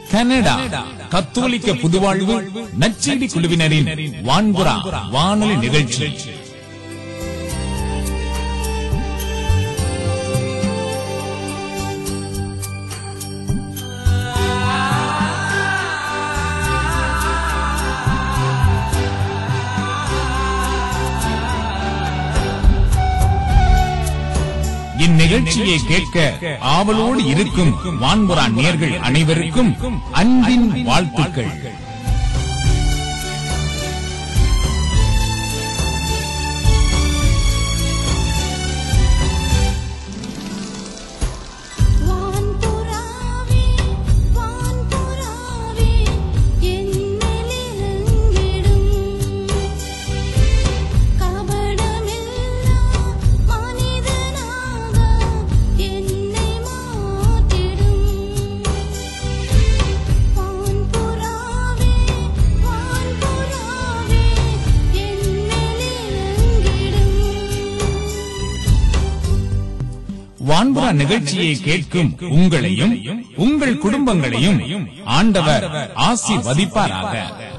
Canada கத்தோலிக்க புதுவாழ்வு நச்செடி குழுவினரின் வான்புறா வானொலி நிகழ்ச்சி இந்நிகழ்ச்சியை கேட்க ஆவலோடு இருக்கும் வான்புறா நேர்கள் அனைவருக்கும் அன்பின் வாழ்த்துக்கள் வான்புறாவே வான்புறாவே என்னிலிருங்கிடும் கபடமில்லா மனிதனாக என்னை மாற்றிடும் வான்புறாவே வான்புறாவே என்னிலிருங்கிடும் வான்புறா நிகழ்ச்சியை கேட்கும் உங்களையும் உங்கள் குடும்பங்களையும் ஆண்டவர் ஆசீர்வதிப்பாராக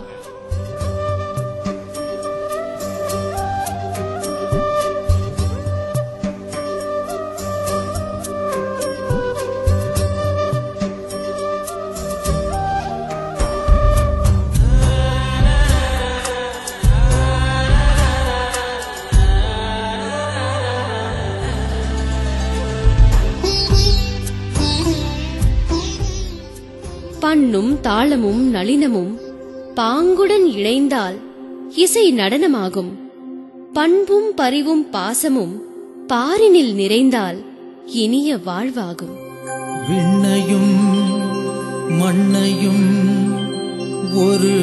பண்ணும் தாளமும் நளினமும் பாங்குடன் இணைந்தால் இசை நடனமாகும் பண்பும் பரிவும் பாசமும் பாரினில் நிறைந்தால் இனிய வாழ்வாகும் விண்ணையும் மண்ணையும் ஒரு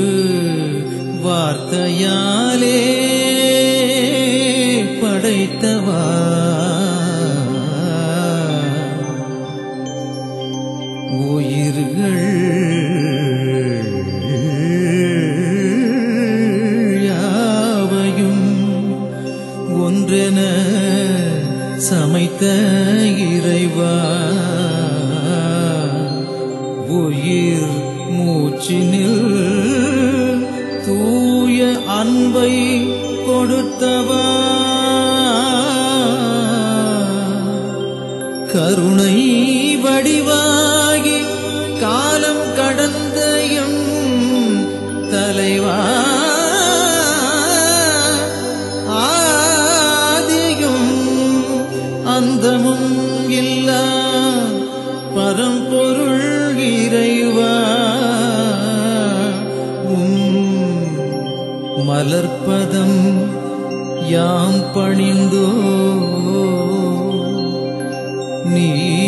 வார்த்தையாலே படைத்தவா உயிர்கள் யாவையும் ஒன்றென சமைத்த இறைவா உயிர் மூச்சினில் தூய அன்பை கொடுத்தவா கருணை வடிவாகி காலம் கடந்த எம் தலைவா ஆதியும் அந்தமும் இல்லா பரம்பொருள் இறைவா உம் மலர்ப்பதம் யாம் பணிந்தோ நீ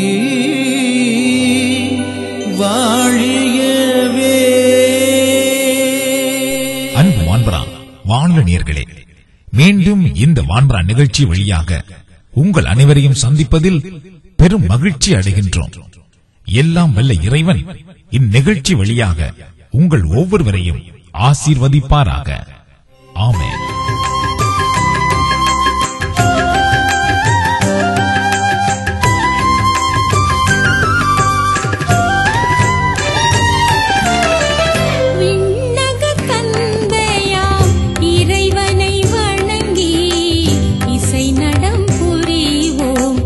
வாழியவே அன்பு வான்பரா வானொலி நேர்களே மீண்டும் இந்த வான்பரா நிகழ்ச்சி வழியாக உங்கள் அனைவரையும் சந்திப்பதில் பெரும் மகிழ்ச்சி அடைகின்றோம் எல்லாம் வல்ல இறைவன் இந்நிகழ்ச்சி வழியாக உங்கள் ஒவ்வொருவரையும் ஆசீர்வதிப்பாராக ஆமென் விண்ணக தந்தையாம் இறைவனை வணங்கி இசை நடம் புரிவோம்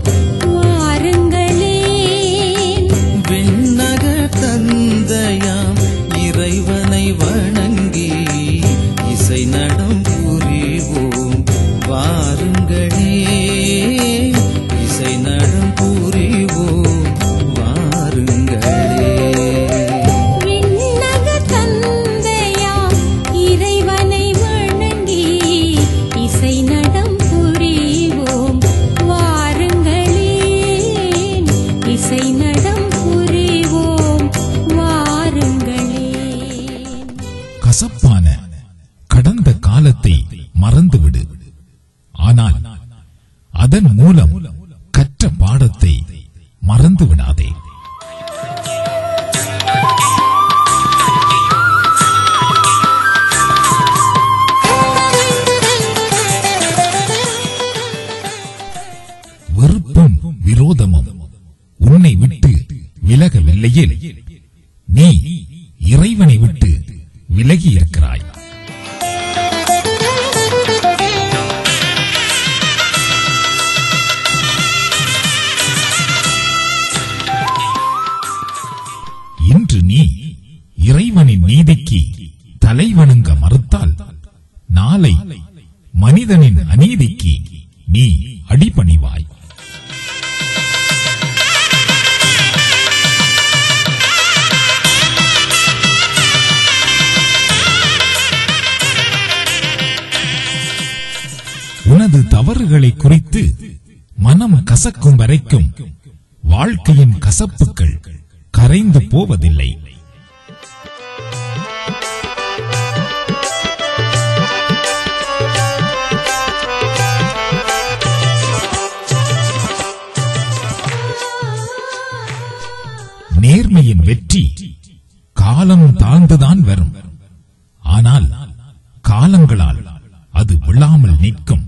வாருங்களேன் விண்ணக தந்தையாம் இறைவனை வணங்கி இசை நடம் புரிவோம் வாருங்களே இசை நடம் புரிவோம் வாருங்களே விண்ணக தந்தையாம் இறைவனை வணங்கி இசை நடம் புரிவோம் வாருங்களேன் இசை நடம் புரிவோம் வாருங்களேன் கசப்பான கடந்த காலத்தை மறந்துவிடு ஆனால் அதன் மூலம் கற்ற பாடத்தை மறந்து விடாதே வெறுப்பும் விரோதமும் உன்னை விட்டு விலகவில்லையில் நீ இறைவனை விட்டு விலகி இருக்கிறாய் இன்று நீ இறைவனின் நீதிக்கு தலைவணங்க மறுத்தால் நாளை மனிதனின் அநீதிக்கு நீ அடிபணிவாய் உனது தவறுகளை குறித்து மனம் கசக்கும் வரைக்கும் வாழ்க்கையின் கசப்புகள் கரைந்து போவதில்லை நேர்மையின் வெற்றி காலம் தாழ்ந்துதான் வரும் ஆனால் காலங்களால் அது விழாமல் நிற்கும்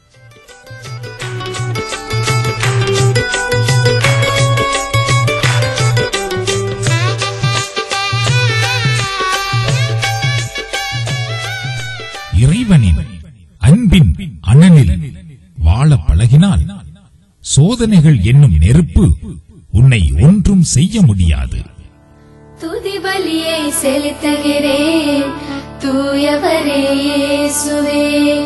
இறைவனின் அன்பின் அனலில் வாழ பழகினால் சோதனைகள் என்னும் நெருப்பு உன்னை ஒன்றும் செய்ய முடியாது துதி பலியை செலுத்துகிறேன் தூயவரே இயேசுவே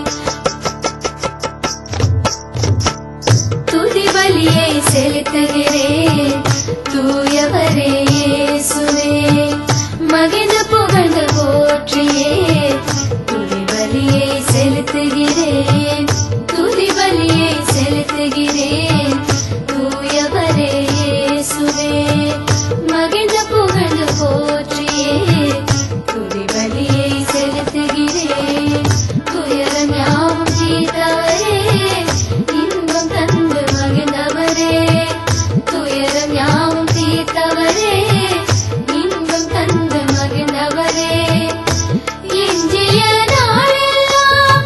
துதி பலியை செலுத்துகிறேன் தூயவரே இயேசுவே மகிழ்ந்து புகழ்ந்து போற்றியே துதி பலியை செலுத்துகிறேன் துதி பலியை செலுத்துகிறேன் தூயவரே இயேசுவே மகிழ்ந்து புகழ்ந்து போற்றியே துதி பலியை செலுத்துகிறேன் துயரம் யாவும் தீர்த்தவரே இன்பம் தந்து மகிழ்ந்தவரே துயரம் யாவும் தீர்த்தவரே இன்பம் தந்து மகிழ்ந்தவரே எஞ்சிய நாளெல்லாம்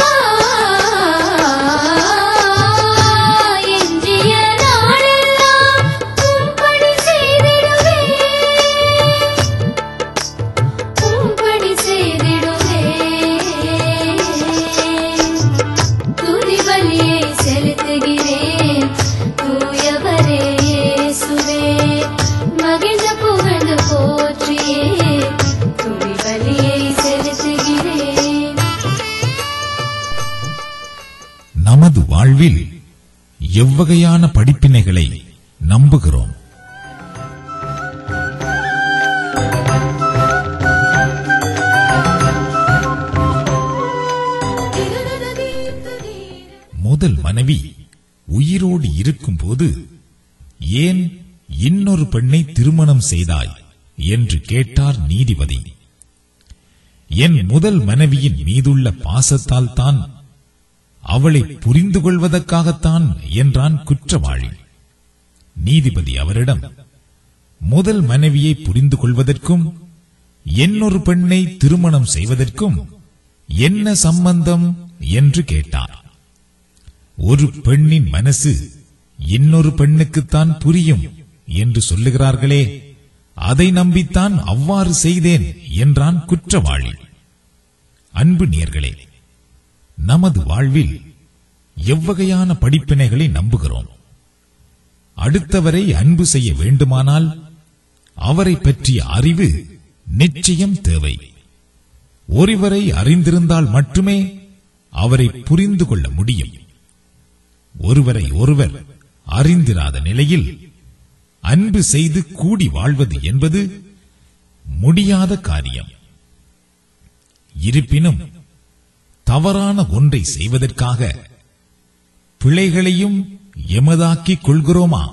எஞ்சிய நாளெல்லாம் உம்படி செய்திடுவேன் உம்படி செய்திடுவேன் துதி பலியை செலுத்துகிறேன் தூயவரே இயேசுவே மகிழ்ந்த புகழ்ந்து போற்றியே துதி பலியை செலுத்துகிறேன் நமது வாழ்வில் எவ்வகையான படிப்பினைகளை நம்புகிறோம் முதல் மனைவி உயிரோடு இருக்கும்போது ஏன் இன்னொரு பெண்ணை திருமணம் செய்தாய் என்று கேட்டார் நீதிபதி என் முதல் மனைவியின் மீதுள்ள பாசத்தால் தான் அவளை புரிந்து கொள்வதற்காகத்தான் என்றான் குற்றவாளி நீதிபதி அவரிடம் முதல் மனைவியை புரிந்து கொள்வதற்கும் இன்னொரு பெண்ணை திருமணம் செய்வதற்கும் என்ன சம்பந்தம் என்று கேட்டார் ஒரு பெண்ணின் மனசு இன்னொரு பெண்ணுக்குத்தான் புரியும் என்று சொல்லுகிறார்களே அதை நம்பித்தான் அவ்வாறு செய்தேன் என்றான் குற்றவாளி அன்பு நேர்களே நமது வாழ்வில் எவ்வகையான படிப்பினைகளை நம்புகிறோம் அடுத்தவரை அன்பு செய்ய வேண்டுமானால் அவரை பற்றிய அறிவு நிச்சயம் தேவை ஒருவரை அறிந்திருந்தால் மட்டுமே அவரை புரிந்து கொள்ள முடியும் ஒருவரை ஒருவர் அறிந்திராத நிலையில் அன்பு செய்து கூடி வாழ்வது என்பது முடியாத காரியம் இருப்பினும் தவறான ஒன்றை செய்வதற்காக பிழைகளையும் எமதாக்கிக் கொள்கிறோமா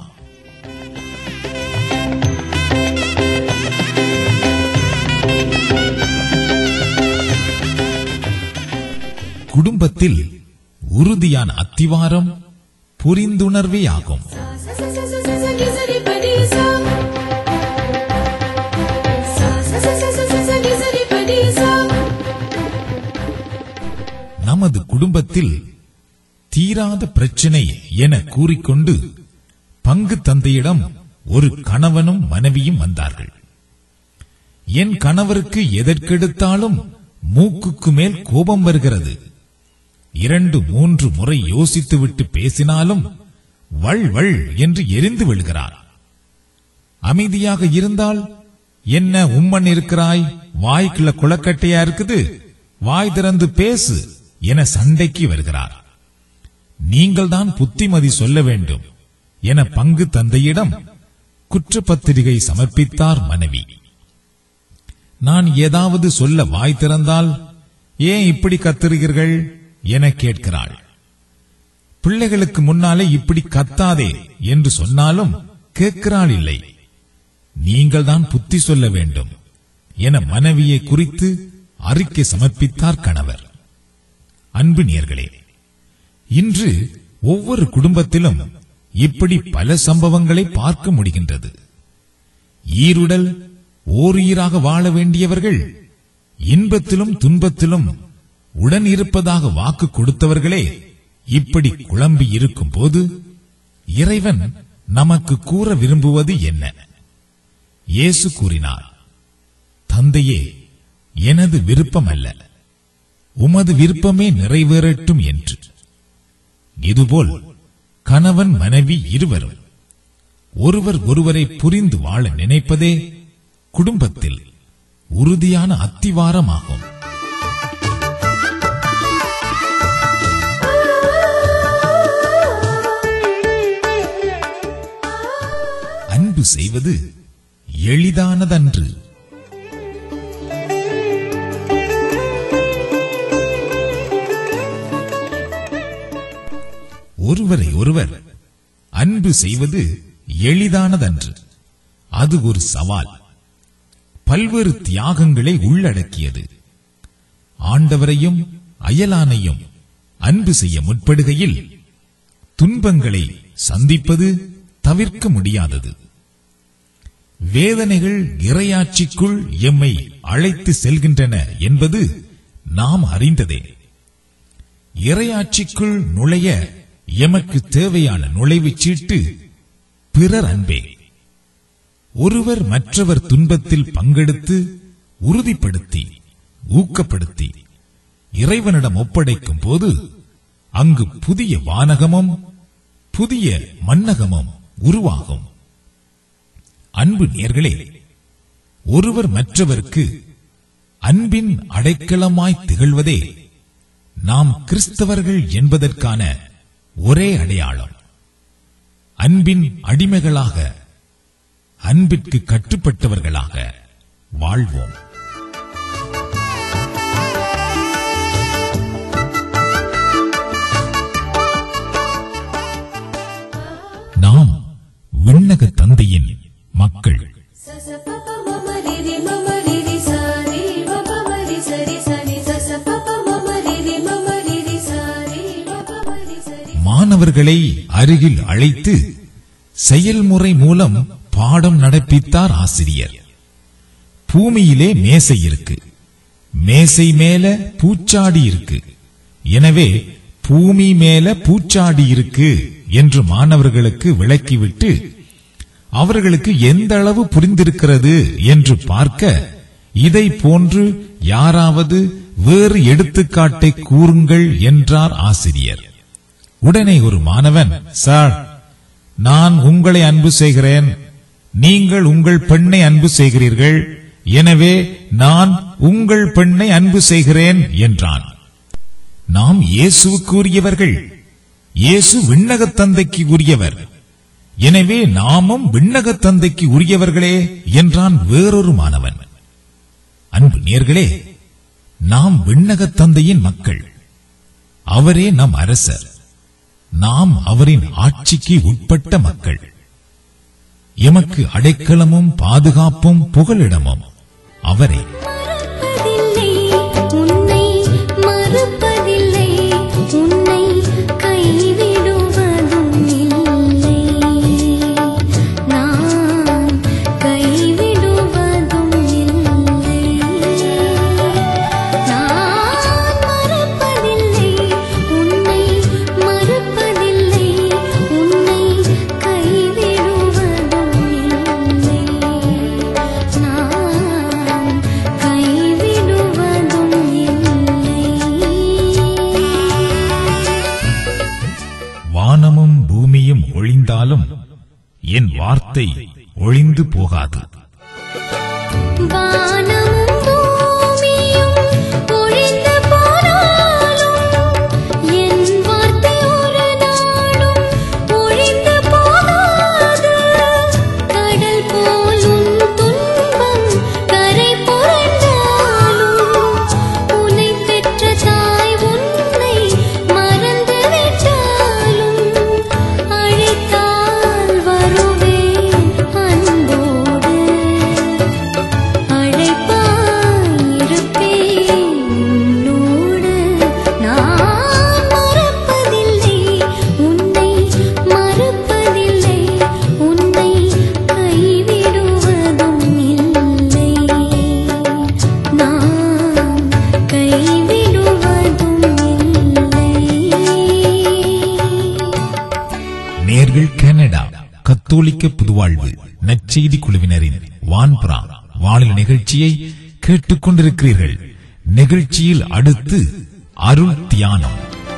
குடும்பத்தில் உறுதியான அத்திவாரம் புரிந்துணர்வே ஆகும் நமது குடும்பத்தில் தீராத பிரச்சனை என கூறிக்கொண்டு பங்கு தந்தையிடம் ஒரு கணவனும் மனைவியும் வந்தார்கள் என் கணவருக்கு எதற்கெடுத்தாலும் மூக்குக்கு மேல் கோபம் வருகிறது இரண்டு மூன்று முறை யோசித்துவிட்டு பேசினாலும் வள் வள் என்று எரிந்து விழுகிறார் அமைதியாக இருந்தால் என்ன உம்மன் இருக்கிறாய் வாய்க்குள்ள குளக்கட்டையா இருக்குது வாய் திறந்து பேசு என சண்டைக்கு வருகிறார் நீங்கள்தான் புத்திமதி சொல்ல வேண்டும் என பங்கு தந்தையிடம் குற்றப்பத்திரிகை சமர்ப்பித்தார் மனைவி நான் ஏதாவது சொல்ல வாய் திறந்தால் ஏன் இப்படி கத்துறீர்கள் என கேட்கிறாள் பிள்ளைகளுக்கு முன்னாலே இப்படி கத்தாதே என்று சொன்னாலும் கேட்கிறாள் இல்லை நீங்கள் தான் புத்தி சொல்ல வேண்டும் என மனைவியை குறித்து அறிக்கை சமர்ப்பித்தார் கணவர் அன்பு நேர்களே இன்று ஒவ்வொரு குடும்பத்திலும் இப்படி பல சம்பவங்களை பார்க்க முடிகின்றது ஈருடல் ஓர் ஈராக வாழ வேண்டியவர்கள் இன்பத்திலும் துன்பத்திலும் உடன் இருப்பதாக வாக்கு கொடுத்தவர்களே இப்படி குழம்பி இருக்கும் போது இறைவன் நமக்கு கூற விரும்புவது என்ன இயேசு கூறினார் தந்தையே எனது விருப்பம் அல்ல உமது விருப்பமே நிறைவேறட்டும் என்று இதுபோல் கணவன் மனைவி இருவரும் ஒருவர் ஒருவரை புரிந்து வாழ நினைப்பதே குடும்பத்தில் உறுதியான அத்திவாரமாகும் அன்பு செய்வது எளிதானதன்று ஒருவரை ஒருவர் அன்பு செய்வது எளிதானதன்று அது ஒரு சவால் பல்வேறு தியாகங்களை உள்ளடக்கியது ஆண்டவரையும் அயலானையும் அன்பு செய்ய முற்படுகையில் துன்பங்களை சந்திப்பது தவிர்க்க முடியாதது வேதனைகள் இறையாட்சிக்குள் எம்மை அழைத்து செல்கின்றன என்பது நாம் அறிந்ததே இறையாட்சிக்குள் நுழைய எமக்கு தேவையான நுழைவுச் சீட்டு பிறர் அன்பே ஒருவர் மற்றவர் துன்பத்தில் பங்கெடுத்து உறுதிப்படுத்தி ஊக்கப்படுத்தி இறைவனிடம் ஒப்படைக்கும் போது அங்கு புதிய வானகமும் புதிய மன்னகமும் உருவாகும் அன்பு நேர்களே ஒருவர் மற்றவருக்கு அன்பின் அடைக்கலமாய் திகழ்வதே நாம் கிறிஸ்தவர்கள் என்பதற்கான ஒரே அடையாளம் அன்பின் அடிமைகளாக அன்பிற்கு கட்டுப்பட்டவர்களாக வாழ்வோம் நாம் விண்ணக தந்தையின் மக்கள் சச பப மம ரிரி மம ரிரி சாரி பப மரி சரி சனி சச பப மம ரிரி மம ரிரி சாரி பப மரி சரி மாணவர்களை அருகில் அழைத்து செயல்முறை மூலம் பாடம் நடப்பித்தார் ஆசிரியர் பூமியிலே மேசை இருக்கு மேசை மேல பூச்சாடி இருக்கு எனவே பூமி மேல பூச்சாடி இருக்கு என்று மாணவர்களுக்கு விளக்கிவிட்டு அவர்களுக்கு எந்த அளவு புரிந்திருக்கிறது என்று பார்க்க இதை போன்று யாராவது வேறு எடுத்துக்காட்டை கூறுங்கள் என்றார் ஆசிரியர் உடனே ஒரு மாணவன் சார் நான் உங்களை அன்பு செய்கிறேன் நீங்கள் உங்கள் பெண்ணை அன்பு செய்கிறீர்கள் எனவே நான் உங்கள் பெண்ணை அன்பு செய்கிறேன் என்றான் நாம் இயேசுவுக்கு உரியவர்கள் இயேசு விண்ணகத் தந்தைக்கு உரியவர் எனவே நாமும் விண்ணகத் தந்தைக்கு உரியவர்களே என்றான் வேறொரு மாணவன் அன்பு நேர்களே நாம் விண்ணகத் தந்தையின் மக்கள் அவரே நம் அரசர் நாம் அவரின் ஆட்சிக்கு உட்பட்ட மக்கள் எமக்கு அடைக்கலமும் பாதுகாப்பும் புகலிடமும் அவரே மறப்பதில்லை உன்னை மறுப்பதில்லை உன்னை கைவிடுவதும் இல்லை நான் கைவிடுவதும் இல்லை நான் மறப்பதில்லை உன்னை மறுப்பதில்லை உன்னை கைவிடுவதும் இல்லை நான் என் வார்த்தை ஒளிந்து போகாது வானமும் பூமியும் ஒழிந்து போனாலும் என் வார்த்தை ஒரு நாளும் ஒழிந்து போகாது கடல் போலும் துன்பம் கரை புரண்டாலும் உன்னை பெற்ற தாய் உன்னை மறந்து விட்டாலும் அழைத்தால் வருவேன் அன்போடு அழைப்பாயிருப்பேன் உன்னோடு நான் மறப்பதில்லை உன்னை மறப்பதில்லை உன்னை கைவிடுவதும் இல்லை நான் கைவிடுவதும் இல்லை நேர்கள் கனடா கத்தோலிக்க புதுவாழ்வு நற்செய்தி குழுவினரின் வான்புறா வானிலை நிகழ்ச்சியை கேட்டுக் கொண்டிருக்கிறீர்கள் நிகழ்ச்சியில் அடுத்து அருள் தியானம்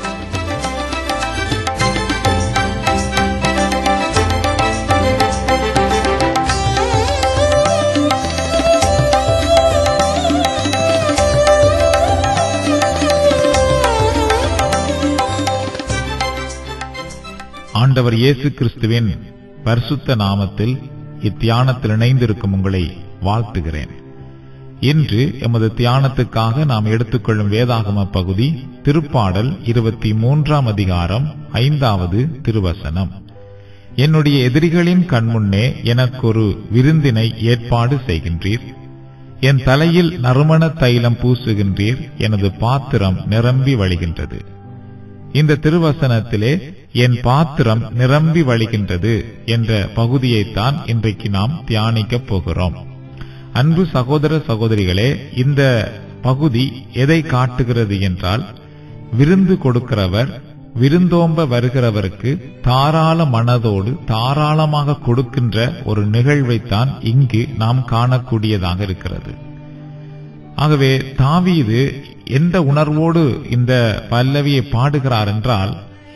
ஆண்டவர் இயேசு கிறிஸ்துவின் பரிசுத்த நாமத்தில் இத்தியானத்தில் இணைந்திருக்கும் உங்களை வாழ்த்துகிறேன் இன்று எமது தியானத்துக்காக நாம் எடுத்துக்கொள்ளும் வேதாகம பகுதி திருப்பாடல் இருபத்தி மூன்றாம் அதிகாரம் ஐந்தாவது திருவசனம் என்னுடைய எதிரிகளின் கண்முன்னே எனக்கொரு விருந்தினை ஏற்பாடு செய்கின்றீர் என் தலையில் நறுமண தைலம் பூசுகின்றீர் எனது பாத்திரம் நிரம்பி வழிகின்றது இந்த திருவசனத்திலே என் பாத்திரம் நிரம்பி வழிகின்றது என்ற பகுதியைத்தான் இன்றைக்கு நாம் தியானிக்கப் போகிறோம் அன்பு சகோதர சகோதரிகளே இந்த பகுதி எதை காட்டுகிறது என்றால் விருந்து கொடுக்கிறவர் விருந்தோம்ப வருகிறவருக்கு தாராள மனதோடு தாராளமாக கொடுக்கின்ற ஒரு நிகழ்வைத்தான் இங்கு நாம் காணக்கூடியதாக இருக்கிறது ஆகவே தாவீது எந்த உணர்வோடு இந்த பல்லவியை பாடுகிறார் என்றால்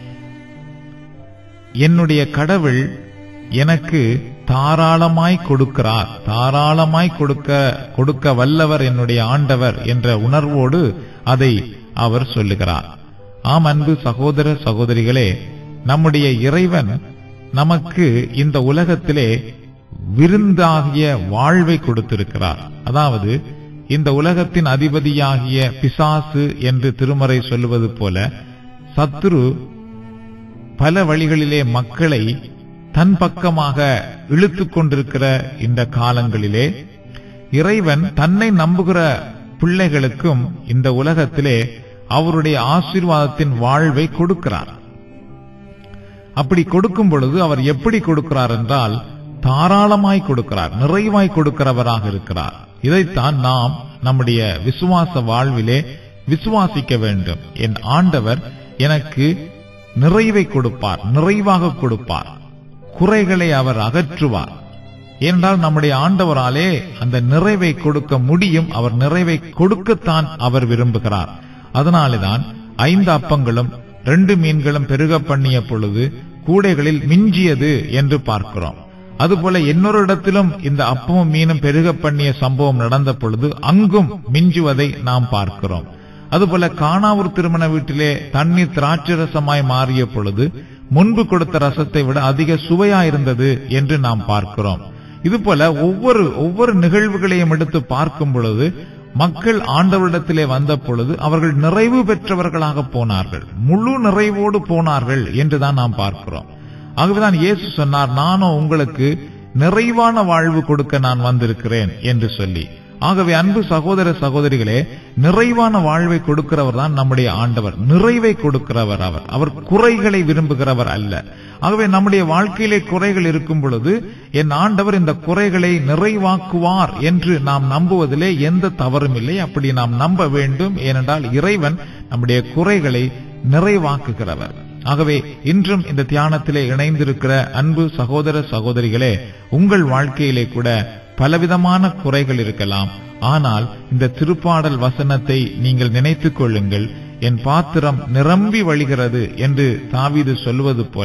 என்னுடைய கடவுள் எனக்கு தாராளமாய் கொடுக்கிறார் தாராளமாய் கொடுக்க கொடுக்க வல்லவர் என்னுடைய ஆண்டவர் என்ற உணர்வோடு அதை அவர் சொல்லுகிறார் ஆம் அன்பு சகோதர சகோதரிகளே நம்முடைய இறைவன் நமக்கு இந்த உலகத்திலே விருந்தாகிய வாழ்வை கொடுத்திருக்கிறார் அதாவது இந்த உலகத்தின் அதிபதியாகிய பிசாசு என்று திருமறை சொல்லுவது போல சத்துரு பல வழிகளிலே மக்களை தன் பக்கமாக இழுத்துக் கொண்டிருக்கிற இந்த காலங்களிலே இறைவன் தன்னை நம்புகிற பிள்ளைகளுக்கும் இந்த உலகத்திலே அவருடைய ஆசீர்வாதத்தின் வாழ்வை கொடுக்கிறார் அப்படி கொடுக்கும் பொழுது அவர் எப்படி கொடுக்கிறார் என்றால் தாராளமாய் கொடுக்கிறார் நிறைவாய் கொடுக்கிறவராக இருக்கிறார் இதைத்தான் நாம் நம்முடைய விசுவாச வாழ்விலே விசுவாசிக்க வேண்டும் என் ஆண்டவர் எனக்கு நிறைவை கொடுப்பார் நிறைவாக கொடுப்பார் குறைகளை அவர் அகற்றுவார் ஏனென்றால் நம்முடைய ஆண்டவராலே அந்த நிறைவை கொடுக்க முடியும் அவர் நிறைவை கொடுக்கத்தான் அவர் விரும்புகிறார் அதனாலேதான் ஐந்து அப்பங்களும் ரெண்டு மீன்களும் பெருக பண்ணிய பொழுது கூடைகளில் மிஞ்சியது என்று பார்க்கிறோம் அதுபோல இன்னொரு இடத்திலும் இந்த அப்பமும் மீனும் பெருக பண்ணிய சம்பவம் நடந்த பொழுது அங்கும் மிஞ்சுவதை நாம் பார்க்கிறோம் அதுபோல காணாவூர் திருமண வீட்டிலே தண்ணீர் திராட்சரசமாய் மாறிய பொழுது முன்பு கொடுத்த ரசத்தை விட அதிக சுவையாயிருந்தது என்று நாம் பார்க்கிறோம் இதுபோல ஒவ்வொரு ஒவ்வொரு நிகழ்வுகளையும் எடுத்து பார்க்கும் பொழுது மக்கள் ஆண்டவரிடத்திலே வந்த பொழுது அவர்கள் நிறைவு பெற்றவர்களாக போனார்கள் முழு நிறைவோடு போனார்கள் என்றுதான் நாம் பார்க்கிறோம் ஆகவேதான் இயேசு சொன்னார் நானும் உங்களுக்கு நிறைவான வாழ்வு கொடுக்க நான் வந்திருக்கிறேன் என்று சொல்லி ஆகவே அன்பு சகோதர சகோதரிகளே நிறைவான வாழ்வை கொடுக்கிறவர் தான் நம்முடைய ஆண்டவர் நிறைவை கொடுக்கிறவர் அவர் அவர் குறைகளை விரும்புகிறவர் அல்ல ஆகவே நம்முடைய வாழ்க்கையிலே குறைகள் இருக்கும் பொழுது என் ஆண்டவர் இந்த குறைகளை நிறைவாக்குவார் என்று நாம் நம்புவதிலே எந்த தவறும் இல்லை அப்படி நாம் நம்ப வேண்டும் ஏனென்றால் இறைவன் நம்முடைய குறைகளை நிறைவாக்குகிறவர் ஆகவே இன்றும் இந்த தியானத்திலே இணைந்திருக்கிற அன்பு சகோதர சகோதரிகளே உங்கள் வாழ்க்கையிலே கூட பலவிதமான குறைகள் இருக்கலாம் ஆனால் இந்த திருப்பாடல் வசனத்தை நீங்கள் நினைத்துக் கொள்ளுங்கள் என் பாத்திரம் நிரம்பி வழிகிறது என்று தாவீது சொல்வது போல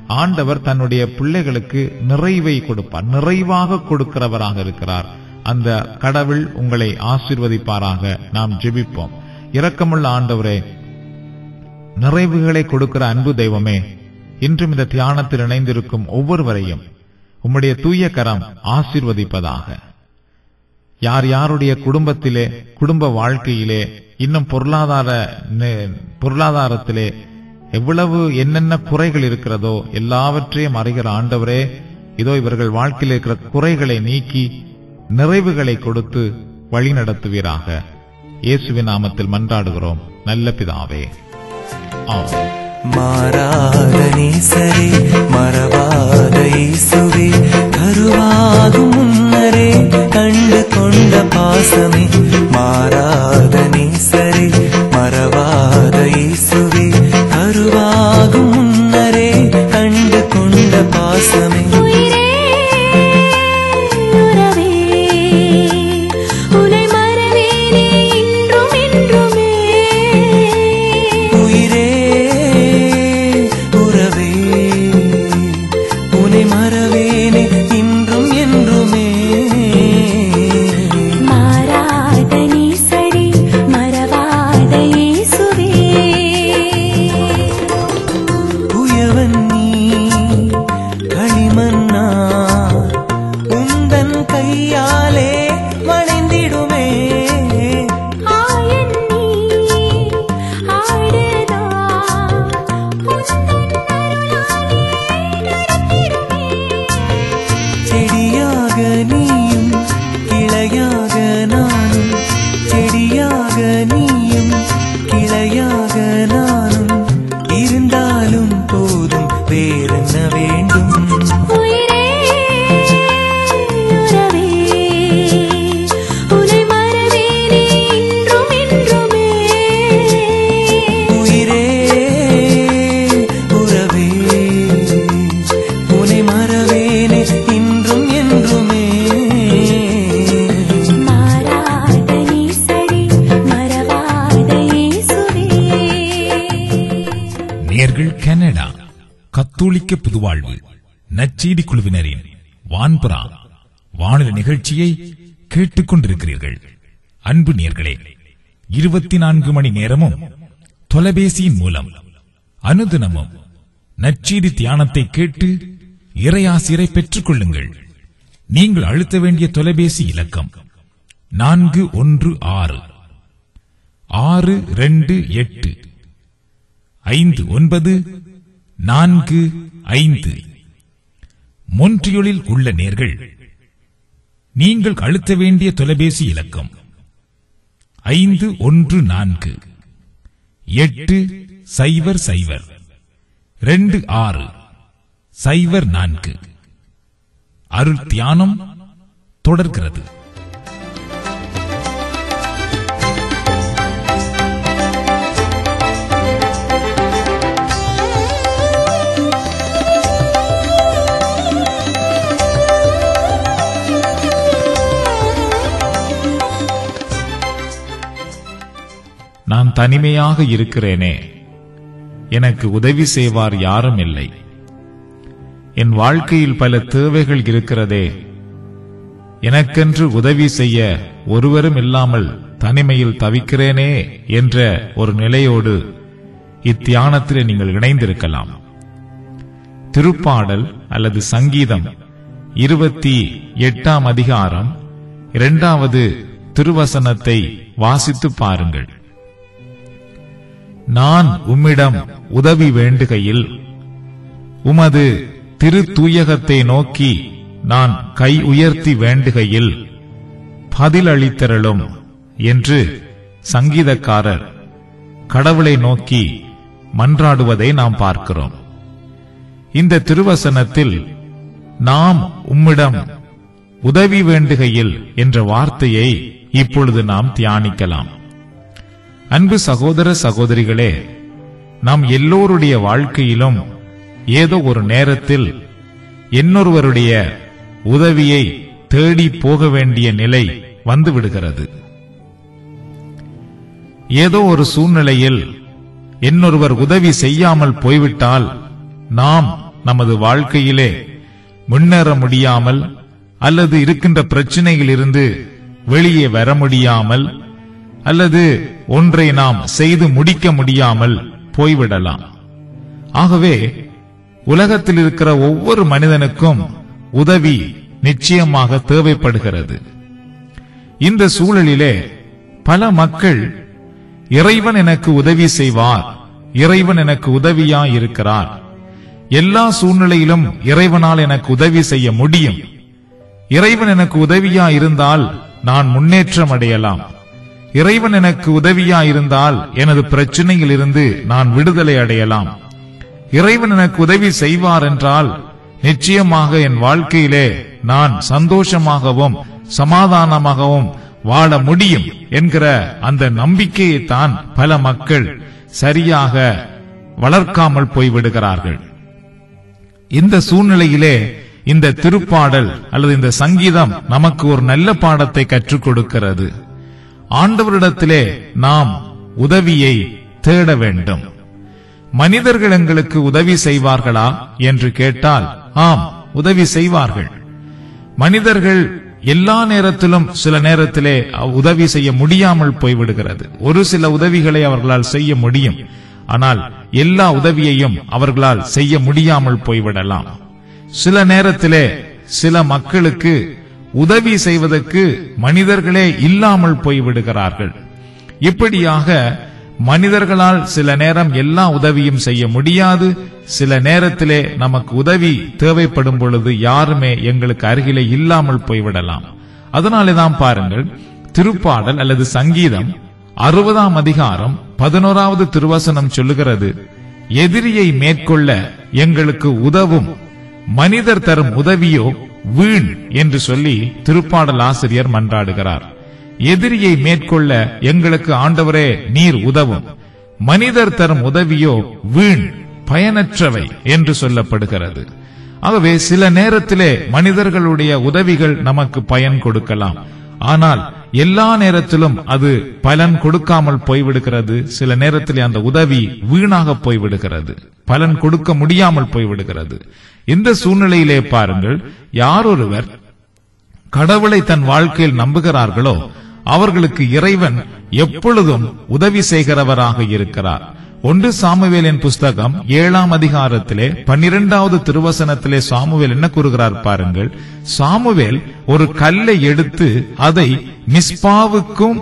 ஆண்டவர் தன்னுடைய பிள்ளைகளுக்கு நிறைவை கொடுப்பார் நிறைவாக கொடுக்கிறவராக இருக்கிறார் அந்த கடவுள் உங்களை ஆசீர்வதிப்பாராக நாம் ஜெபிப்போம் இரக்கமுள்ள ஆண்டவரே நிறைவுகளை கொடுக்கிற அன்பு தெய்வமே இன்றும் இந்த தியானத்தில் இணைந்திருக்கும் ஒவ்வொருவரையும் உம்முடைய தூய கரம் ஆசீர்வதிப்பதாக யார் யாருடைய குடும்பத்திலே குடும்ப வாழ்க்கையிலே இன்னும் பொருளாதார நெ- பொருளாதாரத்திலே எவ்வளவு என்னென்ன குறைகள் இருக்கிறதோ எல்லாவற்றையும் அறிகிற ஆண்டவரே இதோ இவர்கள் வாழ்க்கையில் இருக்கிற குறைகளை நீக்கி நிறைவுகளை கொடுத்து வழி நடத்துவீராக இயேசுவின் நாமத்தில் மன்றாடுகிறோம் நல்ல பிதாவே ஆமென் மாறாத நேசரே மறவாத இயேசுவே கருவாகும் முன்னரே கண்டு கொண்ட பாசமே மாறாத நேசரே மறவாத இயேசுவே கருவாகும் முன்னரே கண்டு கொண்ட பாசமே உயிரே உறவே உனை மறவேனே இன்றும் என்றுமே உயிரே உறவே உனை மறவேனே இன்றும் என்றுமே மாறாத நீசரே மறவாத இயேசுவே உயவன் நீ களிமண்ணா உந்தன் கையாலே வணைந்திடுமே ஆயன் நீ ஆடுதா உந்தன் அருளாலே நடத்திடுமே செடியாக நீயும் கிளையாக நானும் செடியாக நீயும் கிளையாக நானும் இருந்தாலும் போதும் வேறென்ன வேண்டும் உயிரே உறவே உனை மறவேனே இன்றும் என்றுமே உயிரே உறவே உனை மறவேனே இன்றும் என்றுமே மாறாத நீசரே மறவாத இயேசுவே நேர்கள் கனடா கத்தோலிக்க புதுவாழ்வு நச்செய்தி குழுவினரின் வான்புறா வானொலி நிகழ்ச்சியை கேட்டுக் கொண்டிருக்கிறீர்கள் அன்பு நேர்களே இருபத்தி நான்கு மணி நேரமும் தொலைபேசியின் மூலம் அனுதினமும் நச்செய்தி தியானத்தை கேட்டு இறையாசிரை பெற்றுக் கொள்ளுங்கள் நீங்கள் அழுத்த வேண்டிய தொலைபேசி இலக்கம் நான்கு ஒன்று ஆறு ஆறு ரெண்டு எட்டு ஐந்து ஒன்பது நான்கு ஐந்து மொன்றியொலில் உள்ள நேர்கள் நீங்கள் அழுத்த வேண்டிய தொலைபேசி இலக்கம் ஐந்து ஒன்று நான்கு எட்டு சைவர் சைவர் ரெண்டு ஆறு சைவர் நான்கு அருள் தியானம் தொடர்கிறது நான் தனிமையாக இருக்கிறேனே எனக்கு உதவி செய்வார் யாரும் இல்லை என் வாழ்க்கையில் பல தேவைகள் இருக்கிறதே எனக்கென்று உதவி செய்ய ஒருவரும் இல்லாமல் தனிமையில் தவிக்கிறேனே என்ற ஒரு நிலையோடு இத்தியானத்தில் நீங்கள் இணைந்திருக்கலாம் திருப்பாடல் அல்லது சங்கீதம் இருபத்தி எட்டாம் அதிகாரம் இரண்டாவது திருவசனத்தை வாசித்து பாருங்கள் நான் உம்மிடம் உதவி வேண்டுகையில் உமது திரு தூயகத்தை நோக்கி நான் கை உயர்த்தி வேண்டுகையில் பதிலளித்தரலும் என்று சங்கீதக்காரர் கடவுளை நோக்கி மன்றாடுவதை நாம் பார்க்கிறோம் இந்த திருவசனத்தில் நாம் உம்மிடம் உதவி வேண்டுகையில் என்ற வார்த்தையை இப்பொழுது நாம் தியானிக்கலாம் அன்பு சகோதர சகோதரிகளே நாம் எல்லோருடைய வாழ்க்கையிலும் ஏதோ ஒரு நேரத்தில் இன்னொருவருடைய உதவியை தேடி போக வேண்டிய நிலை வந்துவிடுகிறது ஏதோ ஒரு சூழ்நிலையில் இன்னொருவர் உதவி செய்யாமல் போய்விட்டால் நாம் நமது வாழ்க்கையிலே முன்னேற முடியாமல் அல்லது இருக்கின்ற பிரச்சனையில் இருந்து வெளியே வர முடியாமல் அல்லது ஒன்றை நாம் செய்து முடிக்க முடியாமல் போய்விடலாம் ஆகவே உலகத்தில் இருக்கிற ஒவ்வொரு மனிதனுக்கும் உதவி நிச்சயமாக தேவைப்படுகிறது இந்த சூழலிலே பல மக்கள் இறைவன் எனக்கு உதவி செய்வார் இறைவன் எனக்கு உதவியா இருக்கிறார் எல்லா சூழ்நிலையிலும் இறைவனால் எனக்கு உதவி செய்ய முடியும் இறைவன் எனக்கு உதவியா இருந்தால் நான் முன்னேற்றம் அடையலாம் இறைவன் எனக்கு உதவியா இருந்தால் எனது பிரச்சனையில் இருந்து நான் விடுதலை அடையலாம் இறைவன் எனக்கு உதவி செய்வார் என்றால் நிச்சயமாக என் வாழ்க்கையிலே நான் சந்தோஷமாகவும் சமாதானமாகவும் வாழ முடியும் என்கிற அந்த நம்பிக்கையை தான் பல மக்கள் சரியாக வளர்க்காமல் போய்விடுகிறார்கள் இந்த சூழ்நிலையிலே இந்த திருப்பாடல் அல்லது இந்த சங்கீதம் நமக்கு ஒரு நல்ல பாடத்தை கற்றுக் கொடுக்கிறது ஆண்டவரிடத்திலே நாம் உதவியை தேட வேண்டும் மனிதர்கள் எங்களுக்கு உதவி செய்வார்களா என்று கேட்டால் ஆம் உதவி செய்வார்கள் மனிதர்கள் எல்லா நேரத்திலும் சில நேரத்திலே உதவி செய்ய முடியாமல் போய்விடுகிறது ஒரு சில உதவிகளை அவர்களால் செய்ய முடியும் ஆனால் எல்லா உதவியையும் அவர்களால் செய்ய முடியாமல் போய்விடலாம் சில நேரத்திலே சில மக்களுக்கு உதவி செய்வதற்கு மனிதர்களே இல்லாமல் போய்விடுகிறார்கள் இப்படியாக மனிதர்களால் சில நேரம் எல்லா உதவியும் செய்ய முடியாது சில நேரத்திலே நமக்கு உதவி தேவைப்படும் பொழுது யாருமே எங்களுக்கு அருகிலே இல்லாமல் போய்விடலாம் அதனாலே தான் பாருங்கள் திருப்பாடல் அல்லது சங்கீதம் அறுபதாம் அதிகாரம் பதினோராவது திருவசனம் சொல்லுகிறது எதிரியை மேற்கொள்ள எங்களுக்கு உதவும் மனிதர் தரும் உதவியோ வீண் என்று சொல்லி திருப்பாடல் ஆசிரியர் மன்றாடுகிறார் எதிரியை மேற்கொள்ள எங்களுக்கு ஆண்டவரே நீர் உதவும் மனிதர் தரும் உதவியோ வீண் பயனற்றவை என்று சொல்லப்படுகிறது ஆகவே சில நேரத்திலே மனிதர்களுடைய உதவிகள் நமக்கு பயன் கொடுக்கலாம் ஆனால் எல்லா நேரத்திலும் அது பலன் கொடுக்காமல் போய்விடுகிறது சில நேரத்திலே அந்த உதவி வீணாக போய்விடுகிறது பலன் கொடுக்க முடியாமல் போய்விடுகிறது இந்த சூழ்நிலையிலே பாருங்கள் யாரொருவர் கடவுளை தன் வாழ்க்கையில் நம்புகிறார்களோ அவர்களுக்கு இறைவன் எப்பொழுதும் உதவி செய்கிறவராக இருக்கிறார் ஒன்று சாமுவேலின் புஸ்தகம் ஏழாம் அதிகாரத்திலே பன்னிரெண்டாவது திருவசனத்திலே சாமுவேல் என்ன கூறுகிறார் பாருங்கள் சாமுவேல் ஒரு கல்லை எடுத்து அதை மிஸ்பாவுக்கும்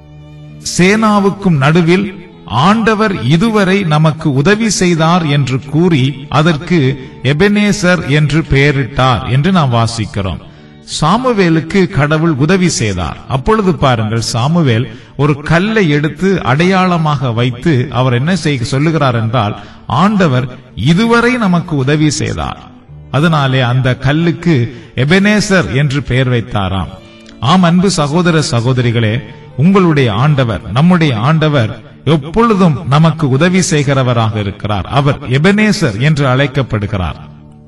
சேனாவுக்கும் நடுவில் ஆண்டவர் இதுவரை நமக்கு உதவி செய்தார் என்று கூறி அதற்கு எபெனேசர் என்று பெயரிட்டார் என்று நாம் வாசிக்கிறோம் சாமுவேலுக்கு கடவுள் உதவி செய்தார் அப்பொழுது பாருங்கள் சாமுவேல் ஒரு கல்லை எடுத்து அடையாளமாக வைத்து அவர் என்ன செய்ய சொல்லுகிறார் என்றால் ஆண்டவர் இதுவரை நமக்கு உதவி செய்தார் அதனாலே அந்த கல்லுக்கு எபெனேசர் என்று பெயர் வைத்தாராம் ஆம் அன்பு சகோதர சகோதரிகளே உங்களுடைய ஆண்டவர் நம்முடைய ஆண்டவர் எப்பொழுதும் நமக்கு உதவி செய்கிறவராக இருக்கிறார் அவர் எபனேசர் என்று அழைக்கப்படுகிறார்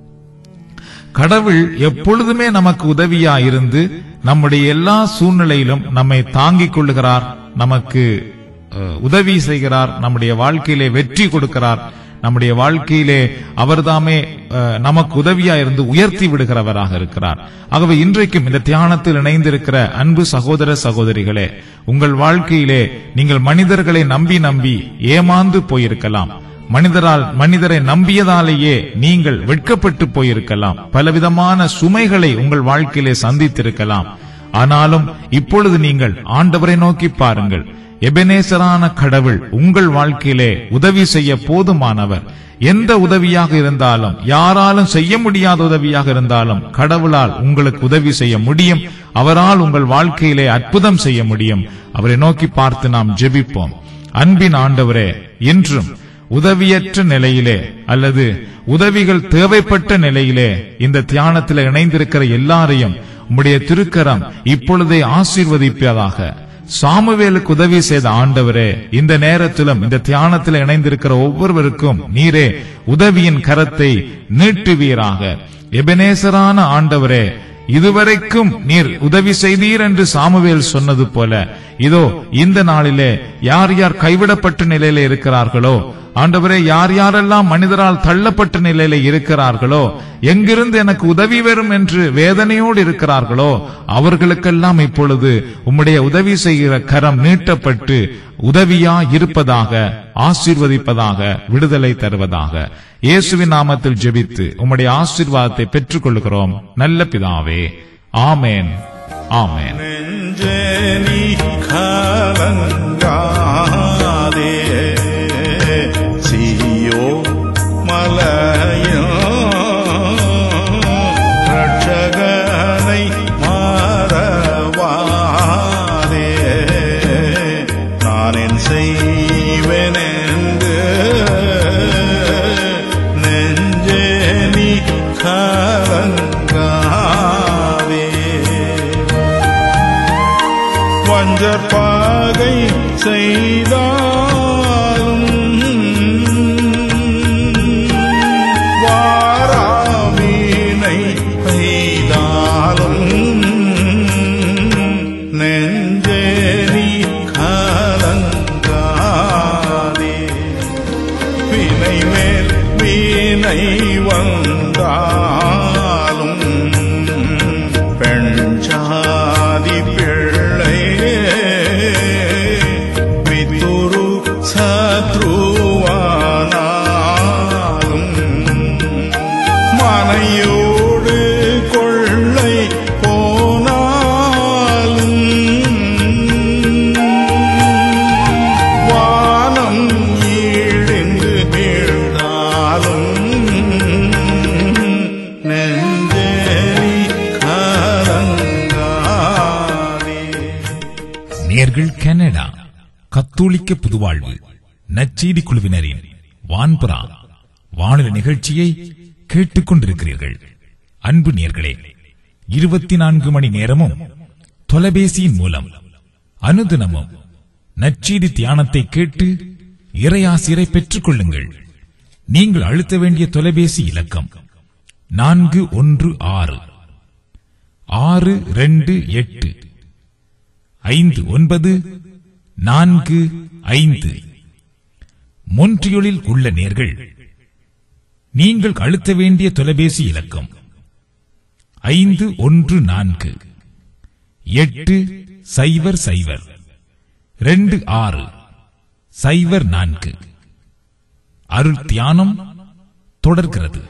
கடவுள் எப்பொழுதுமே நமக்கு உதவியா இருந்து நம்முடைய எல்லா சூழ்நிலையிலும் நம்மை தாங்கிக் கொள்ளுகிறார் நமக்கு அஹ், உதவி செய்கிறார் நம்முடைய வாழ்க்கையிலே வெற்றி கொடுக்கிறார் நம்முடைய வாழ்க்கையிலே அவர்தாமே அஹ், நமக்கு உதவியா இருந்து உயர்த்தி விடுகிறவராக இருக்கிறார் ஆகவே இன்றைக்கும் இந்த தியானத்தில் இணைந்திருக்கிற அன்பு சகோதர சகோதரிகளே உங்கள் வாழ்க்கையிலே நீங்கள் மனிதர்களை நம்பி நம்பி ஏமாந்து போயிருக்கலாம் மனிதரால் மனிதரை நம்பியதாலேயே நீங்கள் வெட்கப்பட்டு போயிருக்கலாம் பலவிதமான சுமைகளை உங்கள் வாழ்க்கையிலே சந்தித்திருக்கலாம் ஆனாலும் இப்பொழுது நீங்கள் ஆண்டவரை நோக்கி பாருங்கள் எபெனேசரான கடவுள் உங்கள் வாழ்க்கையிலே உதவி செய்ய போதுமானவர் எந்த உதவியாக இருந்தாலும் யாராலும் செய்ய முடியாத உதவியாக இருந்தாலும் கடவுளால் உங்களுக்கு உதவி செய்ய முடியும் அவரால் உங்கள் வாழ்க்கையிலே அற்புதம் செய்ய முடியும் அவரை நோக்கி பார்த்து நாம் ஜெபிப்போம் அன்பின் ஆண்டவரே இன்றும் உதவியற்ற நிலையிலே அல்லது உதவிகள் தேவைப்பட்ட நிலையிலே இந்த தியானத்தில் இணைந்திருக்கிற எல்லாரையும் உம்முடைய திருக்கரம் இப்பொழுதே ஆசீர்வதிப்பதாக சாமுவேலுக்கு உதவி செய்த ஆண்டவரே இந்த நேரத்திலும் இந்த தியானத்தில் இணைந்திருக்கிற ஒவ்வொருவருக்கும் நீரே உதவியின் கரத்தை நீட்டுவீராக எபனேசரான ஆண்டவரே இதுவரைக்கும் நீர் உதவி செய்தீர் என்று சாமுவேல் சொன்னது போல இதோ இந்த நாளிலே யார் யார் கைவிடப்பட்ட நிலையில இருக்கிறார்களோ ஆண்டவரே யார் யாரெல்லாம் மனிதரால் தள்ளப்பட்ட நிலையில இருக்கிறார்களோ எங்கிருந்து எனக்கு உதவி வரும் என்று வேதனையோடு இருக்கிறார்களோ அவர்களுக்கெல்லாம் இப்பொழுது உம்முடைய உதவி செய்கிற கரம் நீட்டப்பட்டு உதவியா இருப்பதாக ஆசீர்வதிப்பதாக விடுதலை தருவதாக இயேசுவின் நாமத்தில் ஜெபித்து உம்முடைய ஆசீர்வாதத்தை பெற்றுக் கொள்கிறோம் நல்ல பிதாவே ஆமேன் ஆமேன் நெஞ்சே நீ கலங்காதே சீயோ மலையோ ரட்சகனை மாறவாதே நான் என் செய்வேன் என்று நெஞ்சே நீ கலங்காதே வஞ்சர் பாகை செய்தாலும் வாராமீனை பெய்தாலும் நெஞ்சேரி கலங்காதே வினை மேல் வீணை வந்தாலும் பெண் சாதி பிள்ளை வித்துரு சத்ருவானாலும் மனையோடு கொள்ளை போனாலும் வானம் ஈழ்ந்து வீழ்ந்தாலும் நெஞ்சேரி கலங்காதே நேர்கள் கனடா கத்தோலிக்க புதுவாழ்வு நச்செய்தி குழுவினரின் வான்புறா வானொலி நிகழ்ச்சியை கேட்டுக் கொண்டிருக்கிறீர்கள் அன்பு நேர்களே இருபத்தி நான்கு மணி நேரமும் தொலைபேசியின் மூலம் அனுதினமும் நச்செய்தி தியானத்தை கேட்டு இறையாசிரை பெற்றுக் கொள்ளுங்கள் நீங்கள் அழுத்த வேண்டிய தொலைபேசி இலக்கம் நான்கு ஒன்று ஆறு ஆறு ரெண்டு எட்டு ஐந்து ஒன்பது நான்கு ஐந்து மொன்றியொலில் உள்ள நேர்கள் நீங்கள் அழுத்த வேண்டிய தொலைபேசி இலக்கம் ஐந்து ஒன்று நான்கு எட்டு சைவர் சைவர் ரெண்டு ஆறு சைவர் நான்கு அருள் தியானம் தொடர்கிறது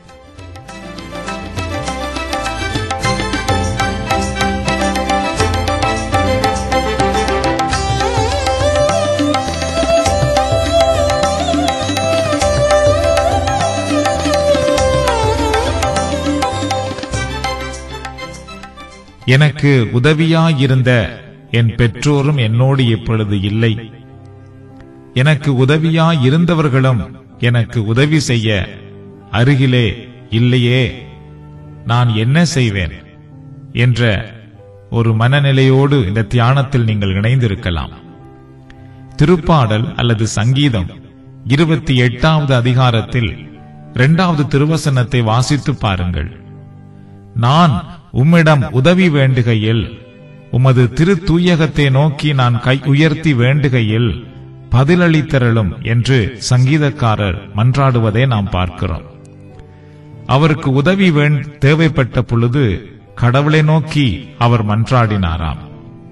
எனக்கு உதவியாயிருந்த என் பெற்றோரும் என்னோடு இப்பொழுது இல்லை எனக்கு உதவியாயிருந்தவர்களும் எனக்கு உதவி செய்ய அருகிலே இல்லையே நான் என்ன செய்வேன் என்ற ஒரு மனநிலையோடு இந்த தியானத்தில் நீங்கள் இணைந்திருக்கலாம் திருப்பாடல் அல்லது சங்கீதம் இருபத்தி எட்டாவது அதிகாரத்தில் இரண்டாவது திருவசனத்தை வாசித்து பாருங்கள் நான் உம்மிடம் உதவி வேண்டுகையில் உமது திரு தூயகத்தை நோக்கி நான் கை உயர்த்தி வேண்டுகையில் பதிலளித்தரலும் என்று சங்கீதக்காரர் மன்றாடுவதை நாம் பார்க்கிறோம் அவருக்கு உதவி வேண் தேவைப்பட்ட பொழுது கடவுளை நோக்கி அவர் மன்றாடினாராம்